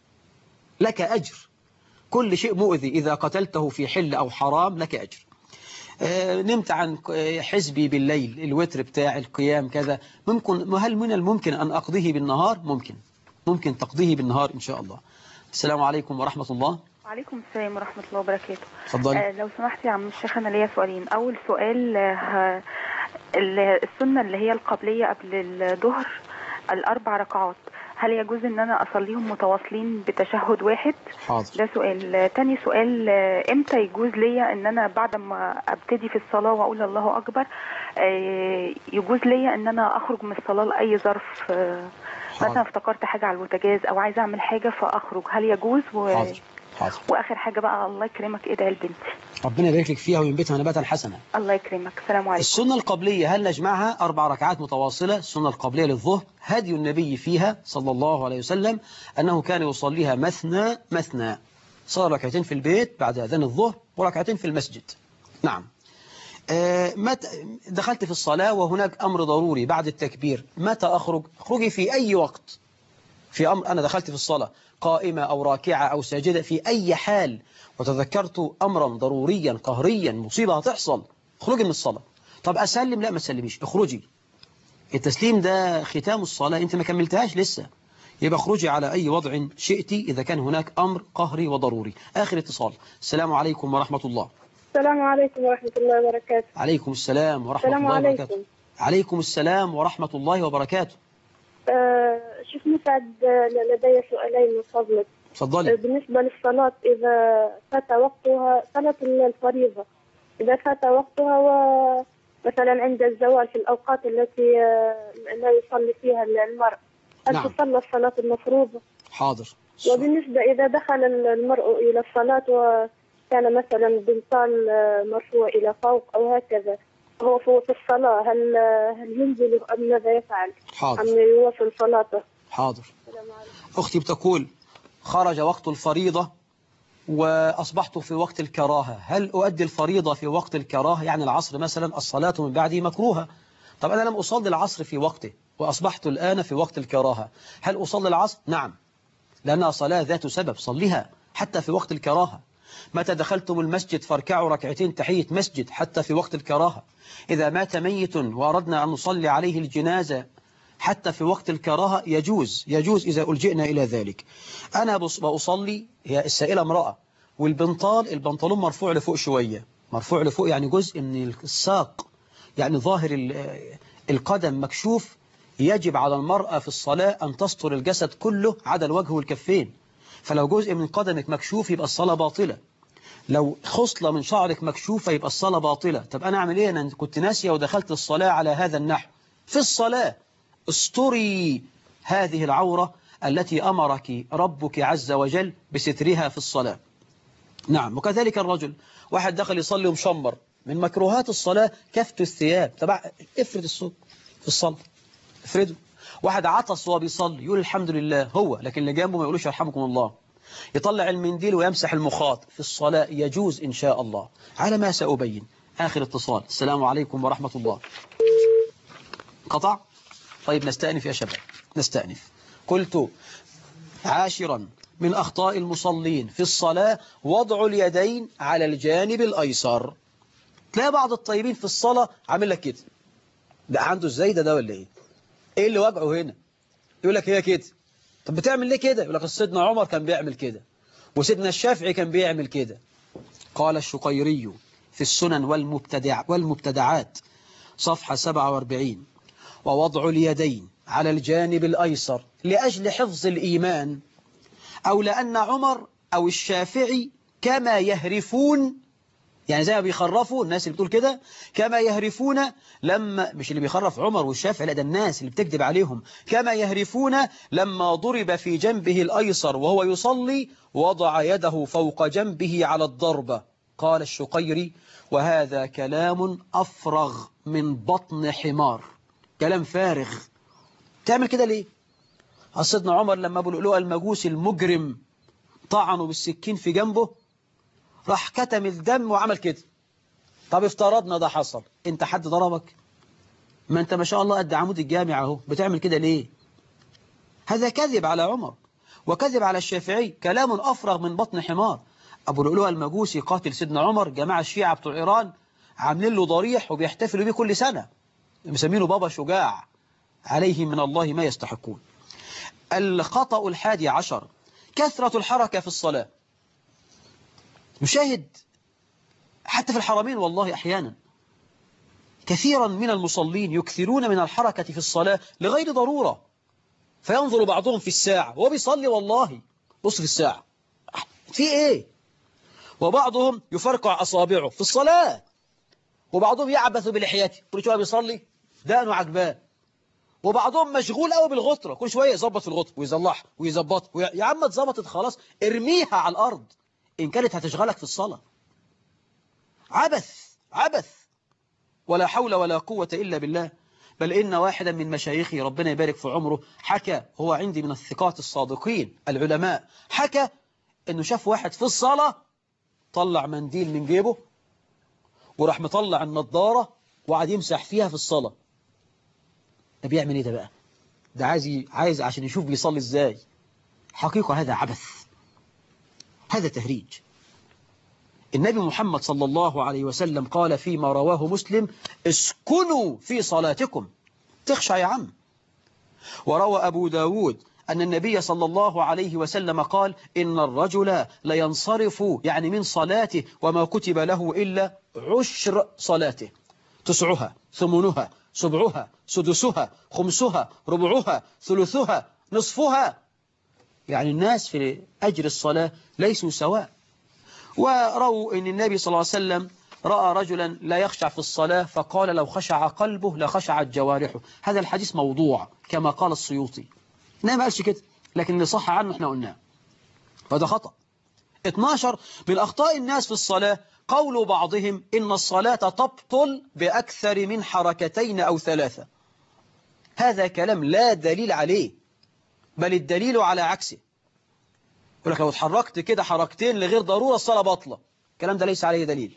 لك أجر كل شيء مؤذي إذا قتلته في حل أو حرام لك أجر آه، نمت عن ك- حزبي بالليل الوتر بتاع القيام كذا ممكن هل من الممكن أن أقضيه بالنهار ممكن ممكن تقضيه بالنهار إن شاء الله السلام عليكم ورحمة الله وعليكم السلام ورحمة الله وبركاته اتفضلي آه لو سمحت يا عم الشيخ أنا ليا سؤالين أول سؤال آه ال- السنة اللي هي القبلية قبل الظهر الأربع ركعات هل يجوز إن أنا أصليهم متواصلين بتشهد واحد حاضر ده سؤال آه، تاني سؤال آه، إمتى يجوز ليا إن أنا بعد ما أبتدي في الصلاة وأقول الله أكبر آه، يجوز ليا إن أنا أخرج من الصلاة لأي ظرف آه، مثلا حاضر افتكرت حاجة على البوتاجاز أو عايزة أعمل حاجة فأخرج هل يجوز و... حاضر حاضر واخر حاجه بقى الله يكرمك ادعي لبنتي ربنا يبارك لك فيها وينبتها نباتا حسنا الله يكرمك السلام عليكم السنة القبلية هل نجمعها أربع ركعات متواصلة السنة القبلية للظهر هدي النبي فيها صلى الله عليه وسلم أنه كان يصليها مثنى مثنى صلى ركعتين في البيت بعد أذان الظهر وركعتين في المسجد نعم آه، متى دخلت في الصلاة وهناك أمر ضروري بعد التكبير متى أخرج أخرجي في أي وقت في أمر أنا دخلت في الصلاة قائمة أو راكعة أو ساجدة في أي حال وتذكرت أمرا ضروريا قهريا مصيبة هتحصل اخرجي من الصلاة طب أسلم لا ما تسلميش اخرجي التسليم ده ختام الصلاة أنت ما كملتهاش لسه يبقى اخرجي على أي وضع شئتي إذا كان هناك أمر قهري وضروري آخر اتصال السلام عليكم ورحمة الله السلام عليكم ورحمة الله وبركاته عليكم السلام ورحمة السلام الله عليكم وبركاته عليكم السلام ورحمة الله وبركاته آه شيخ مسعد آه، لدي سؤالين من فضلك آه، تفضلي بالنسبة للصلاة إذا فات وقتها صلاة الفريضة إذا فات وقتها ومثلا عند الزوال في الأوقات التي آه، لا يصلي فيها المرء هل نعم. تصلى الصلاة المفروضة حاضر وبالنسبة إذا دخل المرء إلى الصلاة وكان مثلا بنطال آه، مرفوع إلى فوق أو هكذا هو في في الصلاة هل آه، هل ينزل أم ماذا يفعل؟ حاضر أم يواصل صلاته؟ حاضر السلام عليكم أختي بتقول خرج وقت الفريضة وأصبحت في وقت الكراهة هل أؤدي الفريضة في وقت الكراهة يعني العصر مثلا الصلاة من بعده مكروهة طب أنا لم أصلي العصر في وقته وأصبحت الآن في وقت الكراهة هل أصلي العصر؟ نعم لأنها صلاة ذات سبب صليها حتى في وقت الكراهة متى دخلتم المسجد فاركعوا ركعتين تحية مسجد حتى في وقت الكراهة إذا مات ميت وأردنا أن نصلي عليه الجنازة حتى في وقت الكراهة يجوز يجوز إذا ألجئنا إلى ذلك أنا بص- بأصلي هي السائلة امرأة والبنطال البنطلون مرفوع لفوق شوية مرفوع لفوق يعني جزء من الساق يعني ظاهر ال- القدم مكشوف يجب على المرأة في الصلاة أن تستر الجسد كله عدا الوجه والكفين فلو جزء من قدمك مكشوف يبقى الصلاة باطلة لو خصلة من شعرك مكشوفة يبقى الصلاة باطلة طب أنا أعمل إيه أنا كنت ناسية ودخلت الصلاة على هذا النحو في الصلاة استري هذه العورة التي أمرك ربك عز وجل بسترها في الصلاة نعم وكذلك الرجل واحد دخل يصلي ومشمر من مكروهات الصلاة كفت الثياب طبعا افرد الصوت في الصلاة افرده واحد عطس وهو بيصلي يقول الحمد لله هو لكن اللي جنبه ما يقولوش يرحمكم الله يطلع المنديل ويمسح المخاط في الصلاة يجوز إن شاء الله على ما سأبين آخر اتصال السلام عليكم ورحمة الله قطع طيب نستأنف يا شباب نستأنف قلت عاشرا من أخطاء المصلين في الصلاة وضع اليدين على الجانب الأيسر تلاقي بعض الطيبين في الصلاة عامل لك كده ده عنده ازاي ده ده ولا ايه ايه اللي وجعه هنا يقول لك هي كده طب بتعمل ليه كده يقول لك سيدنا عمر كان بيعمل كده وسيدنا الشافعي كان بيعمل كده قال الشقيري في السنن والمبتدع والمبتدعات صفحة 47 ووضع اليدين على الجانب الأيسر لأجل حفظ الإيمان أو لأن عمر أو الشافعي كما يهرفون يعني زي ما بيخرفوا الناس اللي بتقول كده كما يهرفون لما مش اللي بيخرف عمر والشافعي لا ده الناس اللي بتكذب عليهم كما يهرفون لما ضرب في جنبه الأيسر وهو يصلي وضع يده فوق جنبه على الضربة قال الشقيري وهذا كلام أفرغ من بطن حمار كلام فارغ تعمل كده ليه سيدنا عمر لما أبو لؤلؤة المجوسي المجرم طعنوا بالسكين في جنبه راح كتم الدم وعمل كده طب افترضنا ده حصل انت حد ضربك ما أنت ما شاء الله قد عمود الجامع اهو بتعمل كده ليه هذا كذب على عمر وكذب على الشافعي كلام أفرغ من بطن حمار أبو لؤلؤة المجوسي قاتل سيدنا عمر جماعة الشيعة بتوع إيران عاملين له ضريح وبيحتفلوا بيه كل سنة مسمينه بابا شجاع عليهم من الله ما يستحقون الخطأ الحادي عشر كثرة الحركة في الصلاة نشاهد حتى في الحرمين والله أحيانا كثيرا من المصلين يكثرون من الحركة في الصلاة لغير ضرورة فينظر بعضهم في الساعة وهو بيصلي والله بص في الساعة في ايه وبعضهم يفرقع أصابعه في الصلاة وبعضهم يعبث بلحيته كل شوية بيصلي دقنه عجباه وبعضهم مشغول قوي بالغطرة كل شوية يظبط في الغطرة ويصلحها ويظبط وي... يا عم اتظبطت خلاص ارميها على الأرض إن كانت هتشغلك في الصلاة عبث عبث ولا حول ولا قوة إلا بالله بل إن واحدا من مشايخي ربنا يبارك في عمره حكى هو عندي من الثقات الصادقين العلماء حكى إنه شاف واحد في الصلاة طلع منديل من جيبه وراح مطلع النضارة وقعد يمسح فيها في الصلاة ده بيعمل ايه ده بقى ده عايز عايز عشان يشوف بيصلي ازاي حقيقة هذا عبث هذا تهريج النبي محمد صلى الله عليه وسلم قال فيما رواه مسلم اسكنوا في صلاتكم تخشى يا عم وروى أبو داود أن النبي صلى الله عليه وسلم قال إن الرجل لينصرف يعني من صلاته وما كتب له إلا عشر صلاته تسعها ثمنها سبعها سدسها خمسها ربعها ثلثها نصفها يعني الناس في أجر الصلاة ليسوا سواء وروا أن النبي صلى الله عليه وسلم رأى رجلا لا يخشع في الصلاة فقال لو خشع قلبه لخشعت جوارحه هذا الحديث موضوع كما قال السيوطي لا ما قالش كده لكن اللي صح عنه احنا قلناه فده خطأ 12 من أخطاء الناس في الصلاة قول بعضهم إن الصلاة تبطل بأكثر من حركتين أو ثلاثة هذا كلام لا دليل عليه بل الدليل على عكسه يقول لك لو اتحركت كده حركتين لغير ضرورة الصلاة باطلة الكلام ده ليس عليه دليل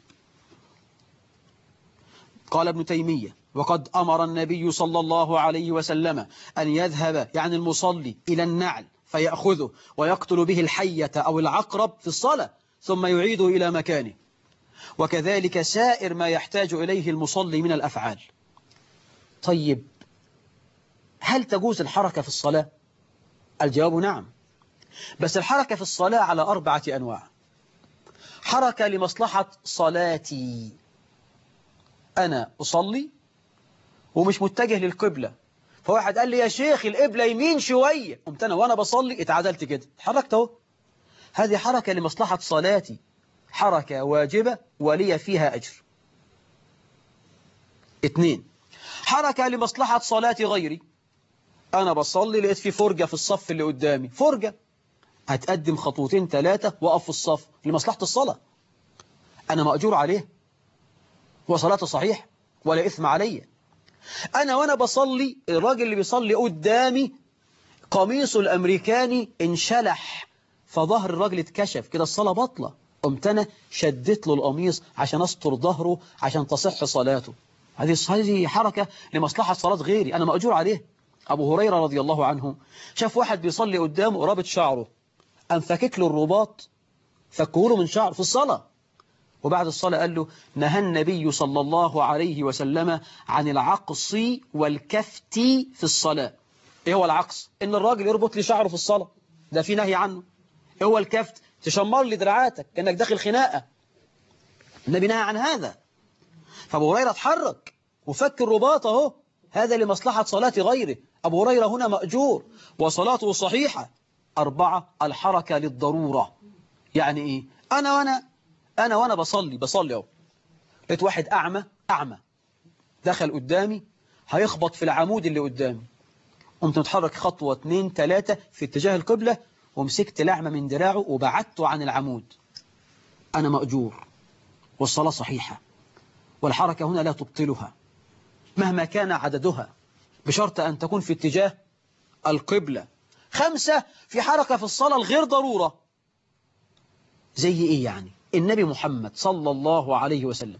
قال ابن تيمية وقد أمر النبي صلى الله عليه وسلم أن يذهب يعني المصلي إلى النعل فيأخذه ويقتل به الحية أو العقرب في الصلاة ثم يعيده إلى مكانه وكذلك سائر ما يحتاج إليه المصلي من الأفعال طيب هل تجوز الحركة في الصلاة؟ الجواب نعم بس الحركة في الصلاة على أربعة أنواع حركة لمصلحة صلاتي أنا أصلي ومش متجه للقبلة فواحد قال لي يا شيخ القبلة يمين شوية قمت أنا وأنا بصلي اتعدلت كده اتحركت اهو هذه حركة لمصلحة صلاتي حركة واجبة ولي فيها أجر اثنين حركة لمصلحة صلاة غيري أنا بصلي لقيت في فرجة في الصف اللي قدامي فرجة هتقدم خطوتين ثلاثة وقف في الصف لمصلحة الصلاة أنا مأجور عليه وصلاته صحيح ولا إثم علي أنا وأنا بصلي الراجل اللي بيصلي قدامي قميصه الأمريكاني انشلح فظهر الراجل اتكشف كده الصلاة بطلة قمت أنا شدت له القميص عشان أستر ظهره عشان تصح صلاته هذه هذه حركة لمصلحة صلاة غيري أنا مأجور عليه أبو هريرة رضي الله عنه شاف واحد بيصلي قدامه ورابط شعره قام فكك له الرباط فكه من شعره في الصلاة وبعد الصلاة قال له نهى النبي صلى الله عليه وسلم عن العقص والكفت في الصلاة ايه هو العقص ان الراجل يربط لي شعره في الصلاة ده في نهي عنه ايه هو الكفت تشمر لي دراعاتك كأنك داخل خناقة النبي نهى عن هذا فابو هريرة اتحرك وفك الرباط اهو هذا لمصلحة صلاة غيره أبو هريرة هنا مأجور وصلاته صحيحة أربعة الحركة للضرورة يعني إيه أنا وأنا أنا وأنا بصلي بصلي أهو لقيت واحد أعمى أعمى دخل قدامي هيخبط في العمود اللي قدامي قمت متحرك خطوة اتنين تلاتة في اتجاه القبلة ومسكت الأعمى من دراعه وبعدته عن العمود أنا مأجور والصلاة صحيحة والحركة هنا لا تبطلها مهما كان عددها بشرط أن تكون في اتجاه القبلة خمسة في حركة في الصلاة الغير ضرورة زي إيه يعني النبي محمد صلى الله عليه وسلم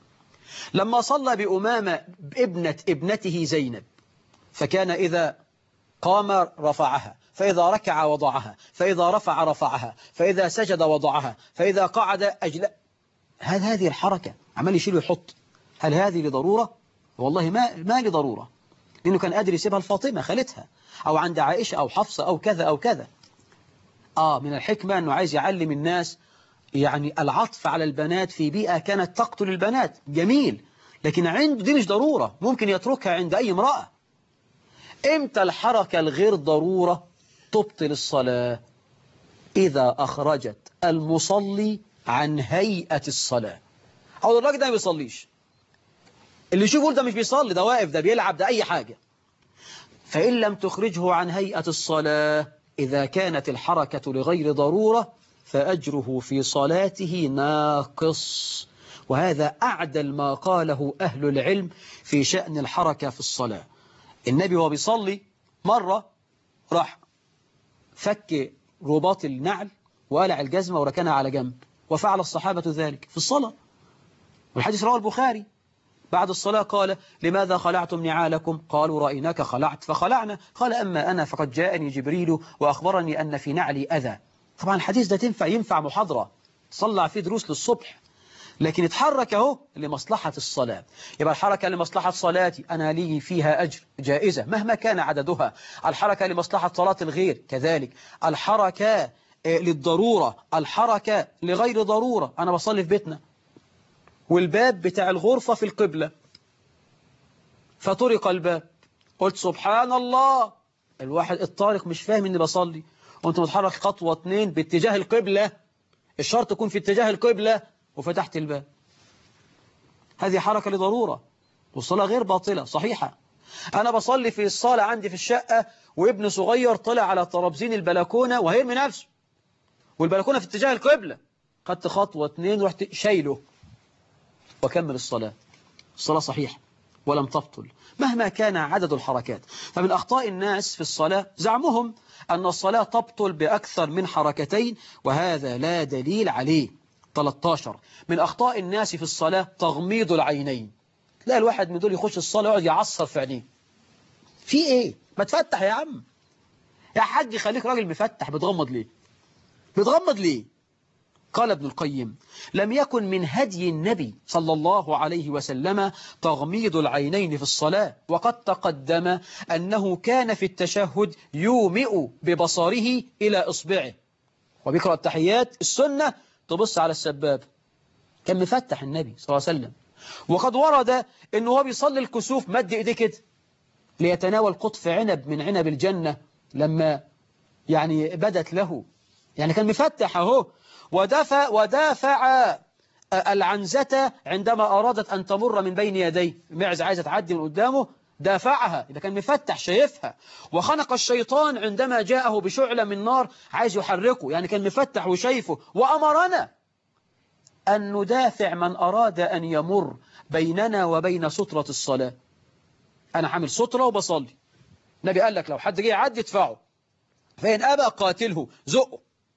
لما صلى بأمامة ابنة ابنته زينب فكان إذا قام رفعها فإذا ركع وضعها فإذا رفع رفعها فإذا سجد وضعها فإذا قعد أجل هل هذه الحركة عمال يشيل ويحط هل هذه لضرورة والله ما ما لضرورة لأنه كان قادر يسيبها لفاطمة خالتها أو عند عائشة أو حفصة أو كذا أو كذا آه من الحكمة أنه عايز يعلم الناس يعني العطف على البنات في بيئة كانت تقتل البنات جميل لكن عنده دي مش ضرورة ممكن يتركها عند أي امرأة إمتى الحركة الغير ضرورة تبطل الصلاة إذا أخرجت المصلي عن هيئة الصلاة أو الراجل ده ما بيصليش اللي يشوف يقول ده مش بيصلي ده واقف ده بيلعب ده أي حاجة فإن لم تخرجه عن هيئة الصلاة إذا كانت الحركة لغير ضرورة فأجره في صلاته ناقص وهذا أعدل ما قاله أهل العلم في شأن الحركة في الصلاة النبي وهو بيصلي مرة راح فك رباط النعل وقلع الجزمة وركنها على جنب وفعل الصحابة ذلك في الصلاة والحديث رواه البخاري بعد الصلاة قال لماذا خلعتم نعالكم قالوا رأيناك خلعت فخلعنا قال أما أنا فقد جاءني جبريل وأخبرني أن في نعلي أذى طبعا الحديث ده تنفع ينفع محاضرة تصلع فيه دروس للصبح لكن اتحرك اهو لمصلحة الصلاة يبقى الحركة لمصلحة صلاتي أنا لي فيها أجر جائزة مهما كان عددها الحركة لمصلحة صلاة الغير كذلك الحركة للضرورة الحركة لغير ضرورة أنا بصلي في بيتنا والباب بتاع الغرفة في القبلة فطرق الباب قلت سبحان الله الواحد الطارق مش فاهم اني بصلي وانت متحرك خطوة اتنين باتجاه القبلة الشرط تكون في اتجاه القبلة وفتحت الباب هذه حركة لضرورة والصلاة غير باطلة صحيحة أنا بصلي في الصالة عندي في الشقة وابن صغير طلع على طرابزين البلكونة وهيرمي نفسه والبلكونة في اتجاه القبلة خدت خطوة اتنين رحت شايله وكمل الصلاة الصلاة صحيحة ولم تبطل مهما كان عدد الحركات فمن أخطاء الناس في الصلاة زعمهم أن الصلاة تبطل بأكثر من حركتين وهذا لا دليل عليه 13 من أخطاء الناس في الصلاة تغميض العينين لا الواحد من دول يخش الصلاة يقعد يعصر في عينيه في ايه ما تفتح يا عم يا حاج خليك راجل مفتح بتغمض ليه بتغمض ليه قال ابن القيم لم يكن من هدي النبي صلى الله عليه وسلم تغميض العينين في الصلاة وقد تقدم أنه كان في التشهد يومئ ببصره إلى إصبعه وبيقرأ التحيات السنة تبص على السباب كان مفتح النبي صلى الله عليه وسلم وقد ورد أنه هو بيصلي الكسوف مد إيديه كده ليتناول قطف عنب من عنب الجنة لما يعني بدت له يعني كان مفتح اهو ودافع, ودافع العنزة عندما أرادت أن تمر من بين يديه معز عايزة تعدي من قدامه دافعها إذا كان مفتح شايفها وخنق الشيطان عندما جاءه بشعلة من نار عايز يحركه يعني كان مفتح وشايفه وأمرنا أن ندافع من أراد أن يمر بيننا وبين سترة الصلاة أنا حامل سترة وبصلي النبي قال لك لو حد جه يعدي ادفعه فإن أبى قاتله زقه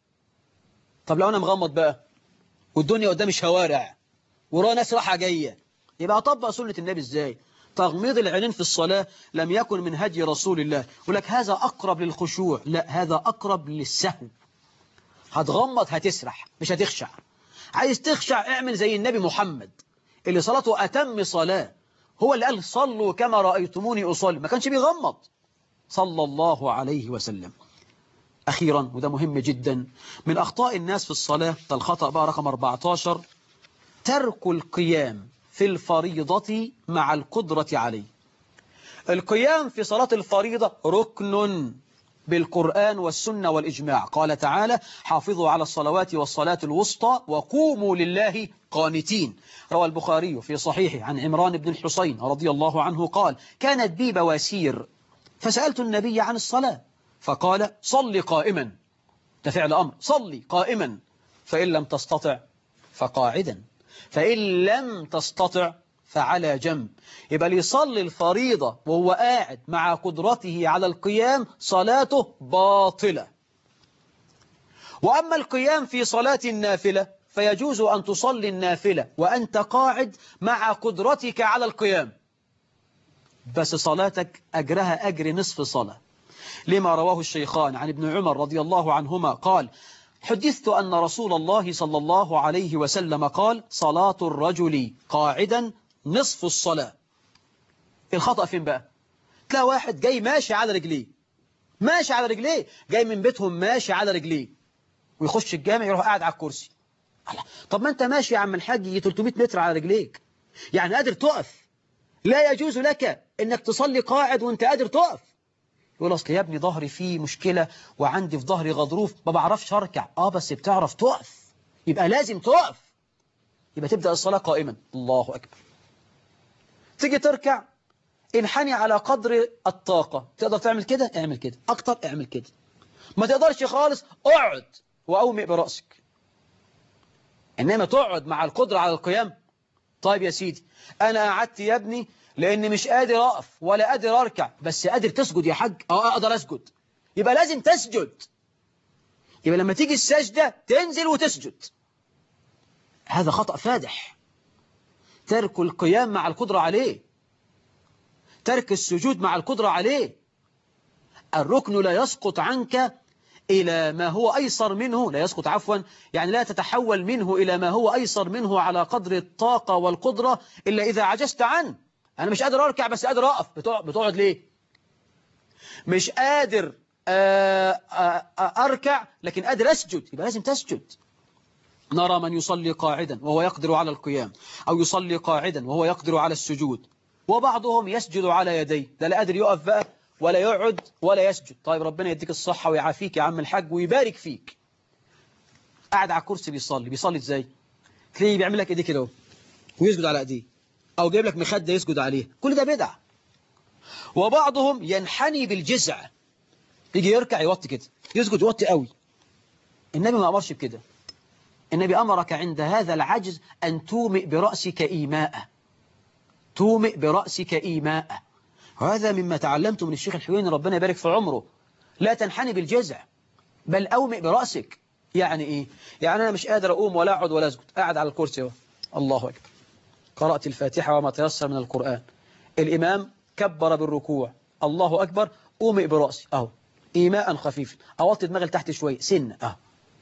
طب لو أنا مغمض بقى والدنيا قدامي شوارع وراه ناس راحة جاية يبقى أطبق سنة النبي إزاي تغميض العينين في الصلاة لم يكن من هدي رسول الله يقول لك هذا أقرب للخشوع لا هذا أقرب للسهو هتغمض هتسرح مش هتخشع عايز تخشع اعمل زي النبي محمد اللي صلاته أتم صلاة هو اللي قال صلوا كما رأيتموني أصلي ما كانش بيغمض صلى الله عليه وسلم أخيرا وده مهم جدا من أخطاء الناس في الصلاة ده الخطأ بقى رقم 14 ترك القيام في الفريضة مع القدرة عليه القيام في صلاة الفريضة ركن بالقرآن والسنة والإجماع قال تعالى حافظوا على الصلوات والصلاة الوسطى وقوموا لله قانتين روى البخاري في صحيحه عن عمران بن الحسين رضي الله عنه قال كانت بي بواسير فسألت النبي عن الصلاة فقال صل قائما ده فعل أمر صلي قائما فإن لم تستطع فقاعدا فإن لم تستطع فعلى جنب يبقى اللي يصلي الفريضة وهو قاعد مع قدرته على القيام صلاته باطلة وأما القيام في صلاة النافلة فيجوز أن تصلي النافلة وأنت قاعد مع قدرتك على القيام بس صلاتك أجرها أجر نصف صلاة لما رواه الشيخان عن ابن عمر رضي الله عنهما قال حدثت أن رسول الله صلى الله عليه وسلم قال صلاة الرجل قاعدا نصف الصلاة الخطأ فين بقى تلاقي واحد جاي ماشي على رجليه ماشي على رجليه جاي من بيتهم ماشي على رجليه ويخش الجامع يروح قاعد على الكرسي الله. طب ما انت ماشي يا عم الحاج يجي 300 متر على رجليك يعني قادر تقف لا يجوز لك انك تصلي قاعد وانت قادر تقف يقول اصل يا ابني ظهري فيه مشكلة وعندي في ظهري غضروف ما بعرفش اركع اه بس بتعرف تقف يبقى لازم تقف يبقى تبدأ الصلاة قائما الله أكبر تيجي تركع انحني على قدر الطاقة تقدر تعمل كده اعمل كده اكتر اعمل كده ما تقدرش خالص اقعد واومئ برأسك انما تقعد مع القدرة على القيام طيب يا سيدي انا قعدت يا ابني لاني مش قادر اقف ولا قادر اركع بس قادر تسجد يا حاج اه اقدر اسجد يبقى لازم تسجد يبقى لما تيجي السجدة تنزل وتسجد هذا خطأ فادح ترك القيام مع القدرة عليه ترك السجود مع القدرة عليه الركن لا يسقط عنك إلى ما هو أيسر منه لا يسقط عفوا يعني لا تتحول منه إلى ما هو أيسر منه على قدر الطاقة والقدرة إلا إذا عجزت عنه أنا مش قادر أركع بس قادر أقف بتقعد, بتقعد ليه مش قادر أركع لكن قادر أسجد يبقى لازم تسجد نرى من يصلي قاعدا وهو يقدر على القيام أو يصلي قاعدا وهو يقدر على السجود وبعضهم يسجد على يديه ده لا قادر يقف بقى ولا يقعد ولا يسجد طيب ربنا يديك الصحة ويعافيك يا عم الحاج ويبارك فيك قاعد على الكرسي بيصلي بيصلي ازاي تلاقيه بيعمل لك ايديه كده ويسجد على ايديه او جايب لك مخده يسجد عليه كل ده بدع وبعضهم ينحني بالجزع يجي يركع يوطي كده يسجد يوطي قوي النبي ما امرش بكده النبي امرك عند هذا العجز ان تومئ براسك ايماء تومئ براسك ايماء هذا مما تعلمت من الشيخ الحويني ربنا يبارك في عمره لا تنحني بالجزع بل أومئ برأسك يعني إيه؟ يعني أنا مش قادر أقوم ولا أقعد ولا أسجد قاعد على الكرسي اهو الله أكبر قرأت الفاتحة وما تيسر من القرآن الإمام كبر بالركوع الله أكبر أومئ برأسي أهو إيماء خفيف أوطي دماغي لتحت شوية سن أهو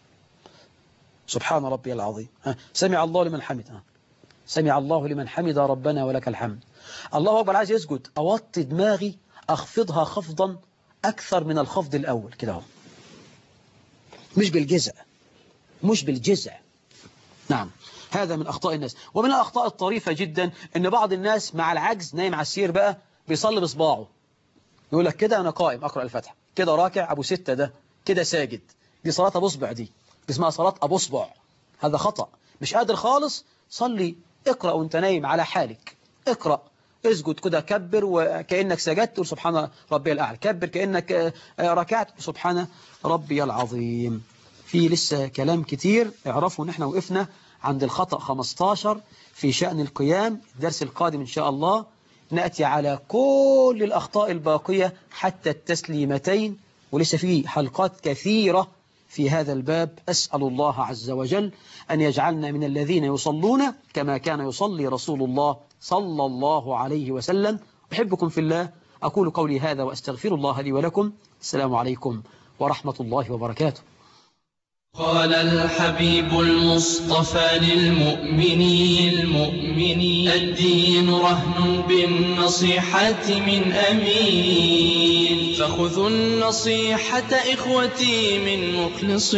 سبحان ربي العظيم ها. سمع الله لمن حمد ها. سمع الله لمن حمد ربنا ولك الحمد الله أكبر عايز يسجد أوطي دماغي أخفضها خفضا أكثر من الخفض الأول كده اهو مش بالجزع مش بالجزع نعم هذا من أخطاء الناس ومن الأخطاء الطريفة جدا أن بعض الناس مع العجز نايم على السير بقى بيصلي بصباعه يقول لك كده أنا قائم أقرأ الفتح كده راكع أبو ستة ده كده ساجد دي صلاة أبو صبع دي اسمها صلاة أبو صبع هذا خطأ مش قادر خالص صلي اقرأ وانت نايم على حالك اقرأ اسجد كده كبر وكأنك سجدت سبحان ربي الأعلى كبر كأنك ركعت سبحان ربي العظيم في لسه كلام كتير اعرفوا ان احنا وقفنا عند الخطأ 15 في شأن القيام الدرس القادم إن شاء الله نأتي على كل الأخطاء الباقية حتى التسليمتين ولسه في حلقات كثيرة في هذا الباب أسأل الله عز وجل أن يجعلنا من الذين يصلون كما كان يصلي رسول الله صلى الله عليه وسلم أحبكم في الله أقول قولي هذا وأستغفر الله لي ولكم السلام عليكم ورحمة الله وبركاته قال الحبيب المصطفى للمؤمنين المؤمنين الدين رهن بالنصيحة من أمين فخذوا النصيحة إخوتي من مخلص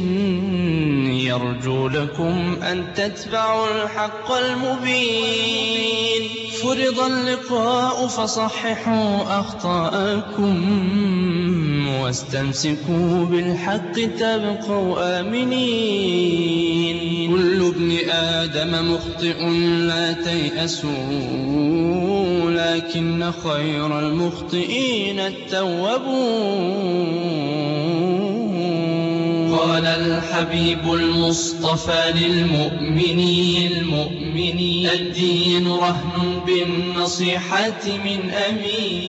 يرجو لكم أن تتبعوا الحق المبين فرض اللقاء فصححوا أخطاءكم واستمسكوا بالحق تبقوا آمنين كل ابن آدم مخطئ لا تيأسوا لكن خير المخطئين التوابون قال الحبيب المصطفى للمؤمنين المؤمنين الدين رهن بالنصيحة من أمين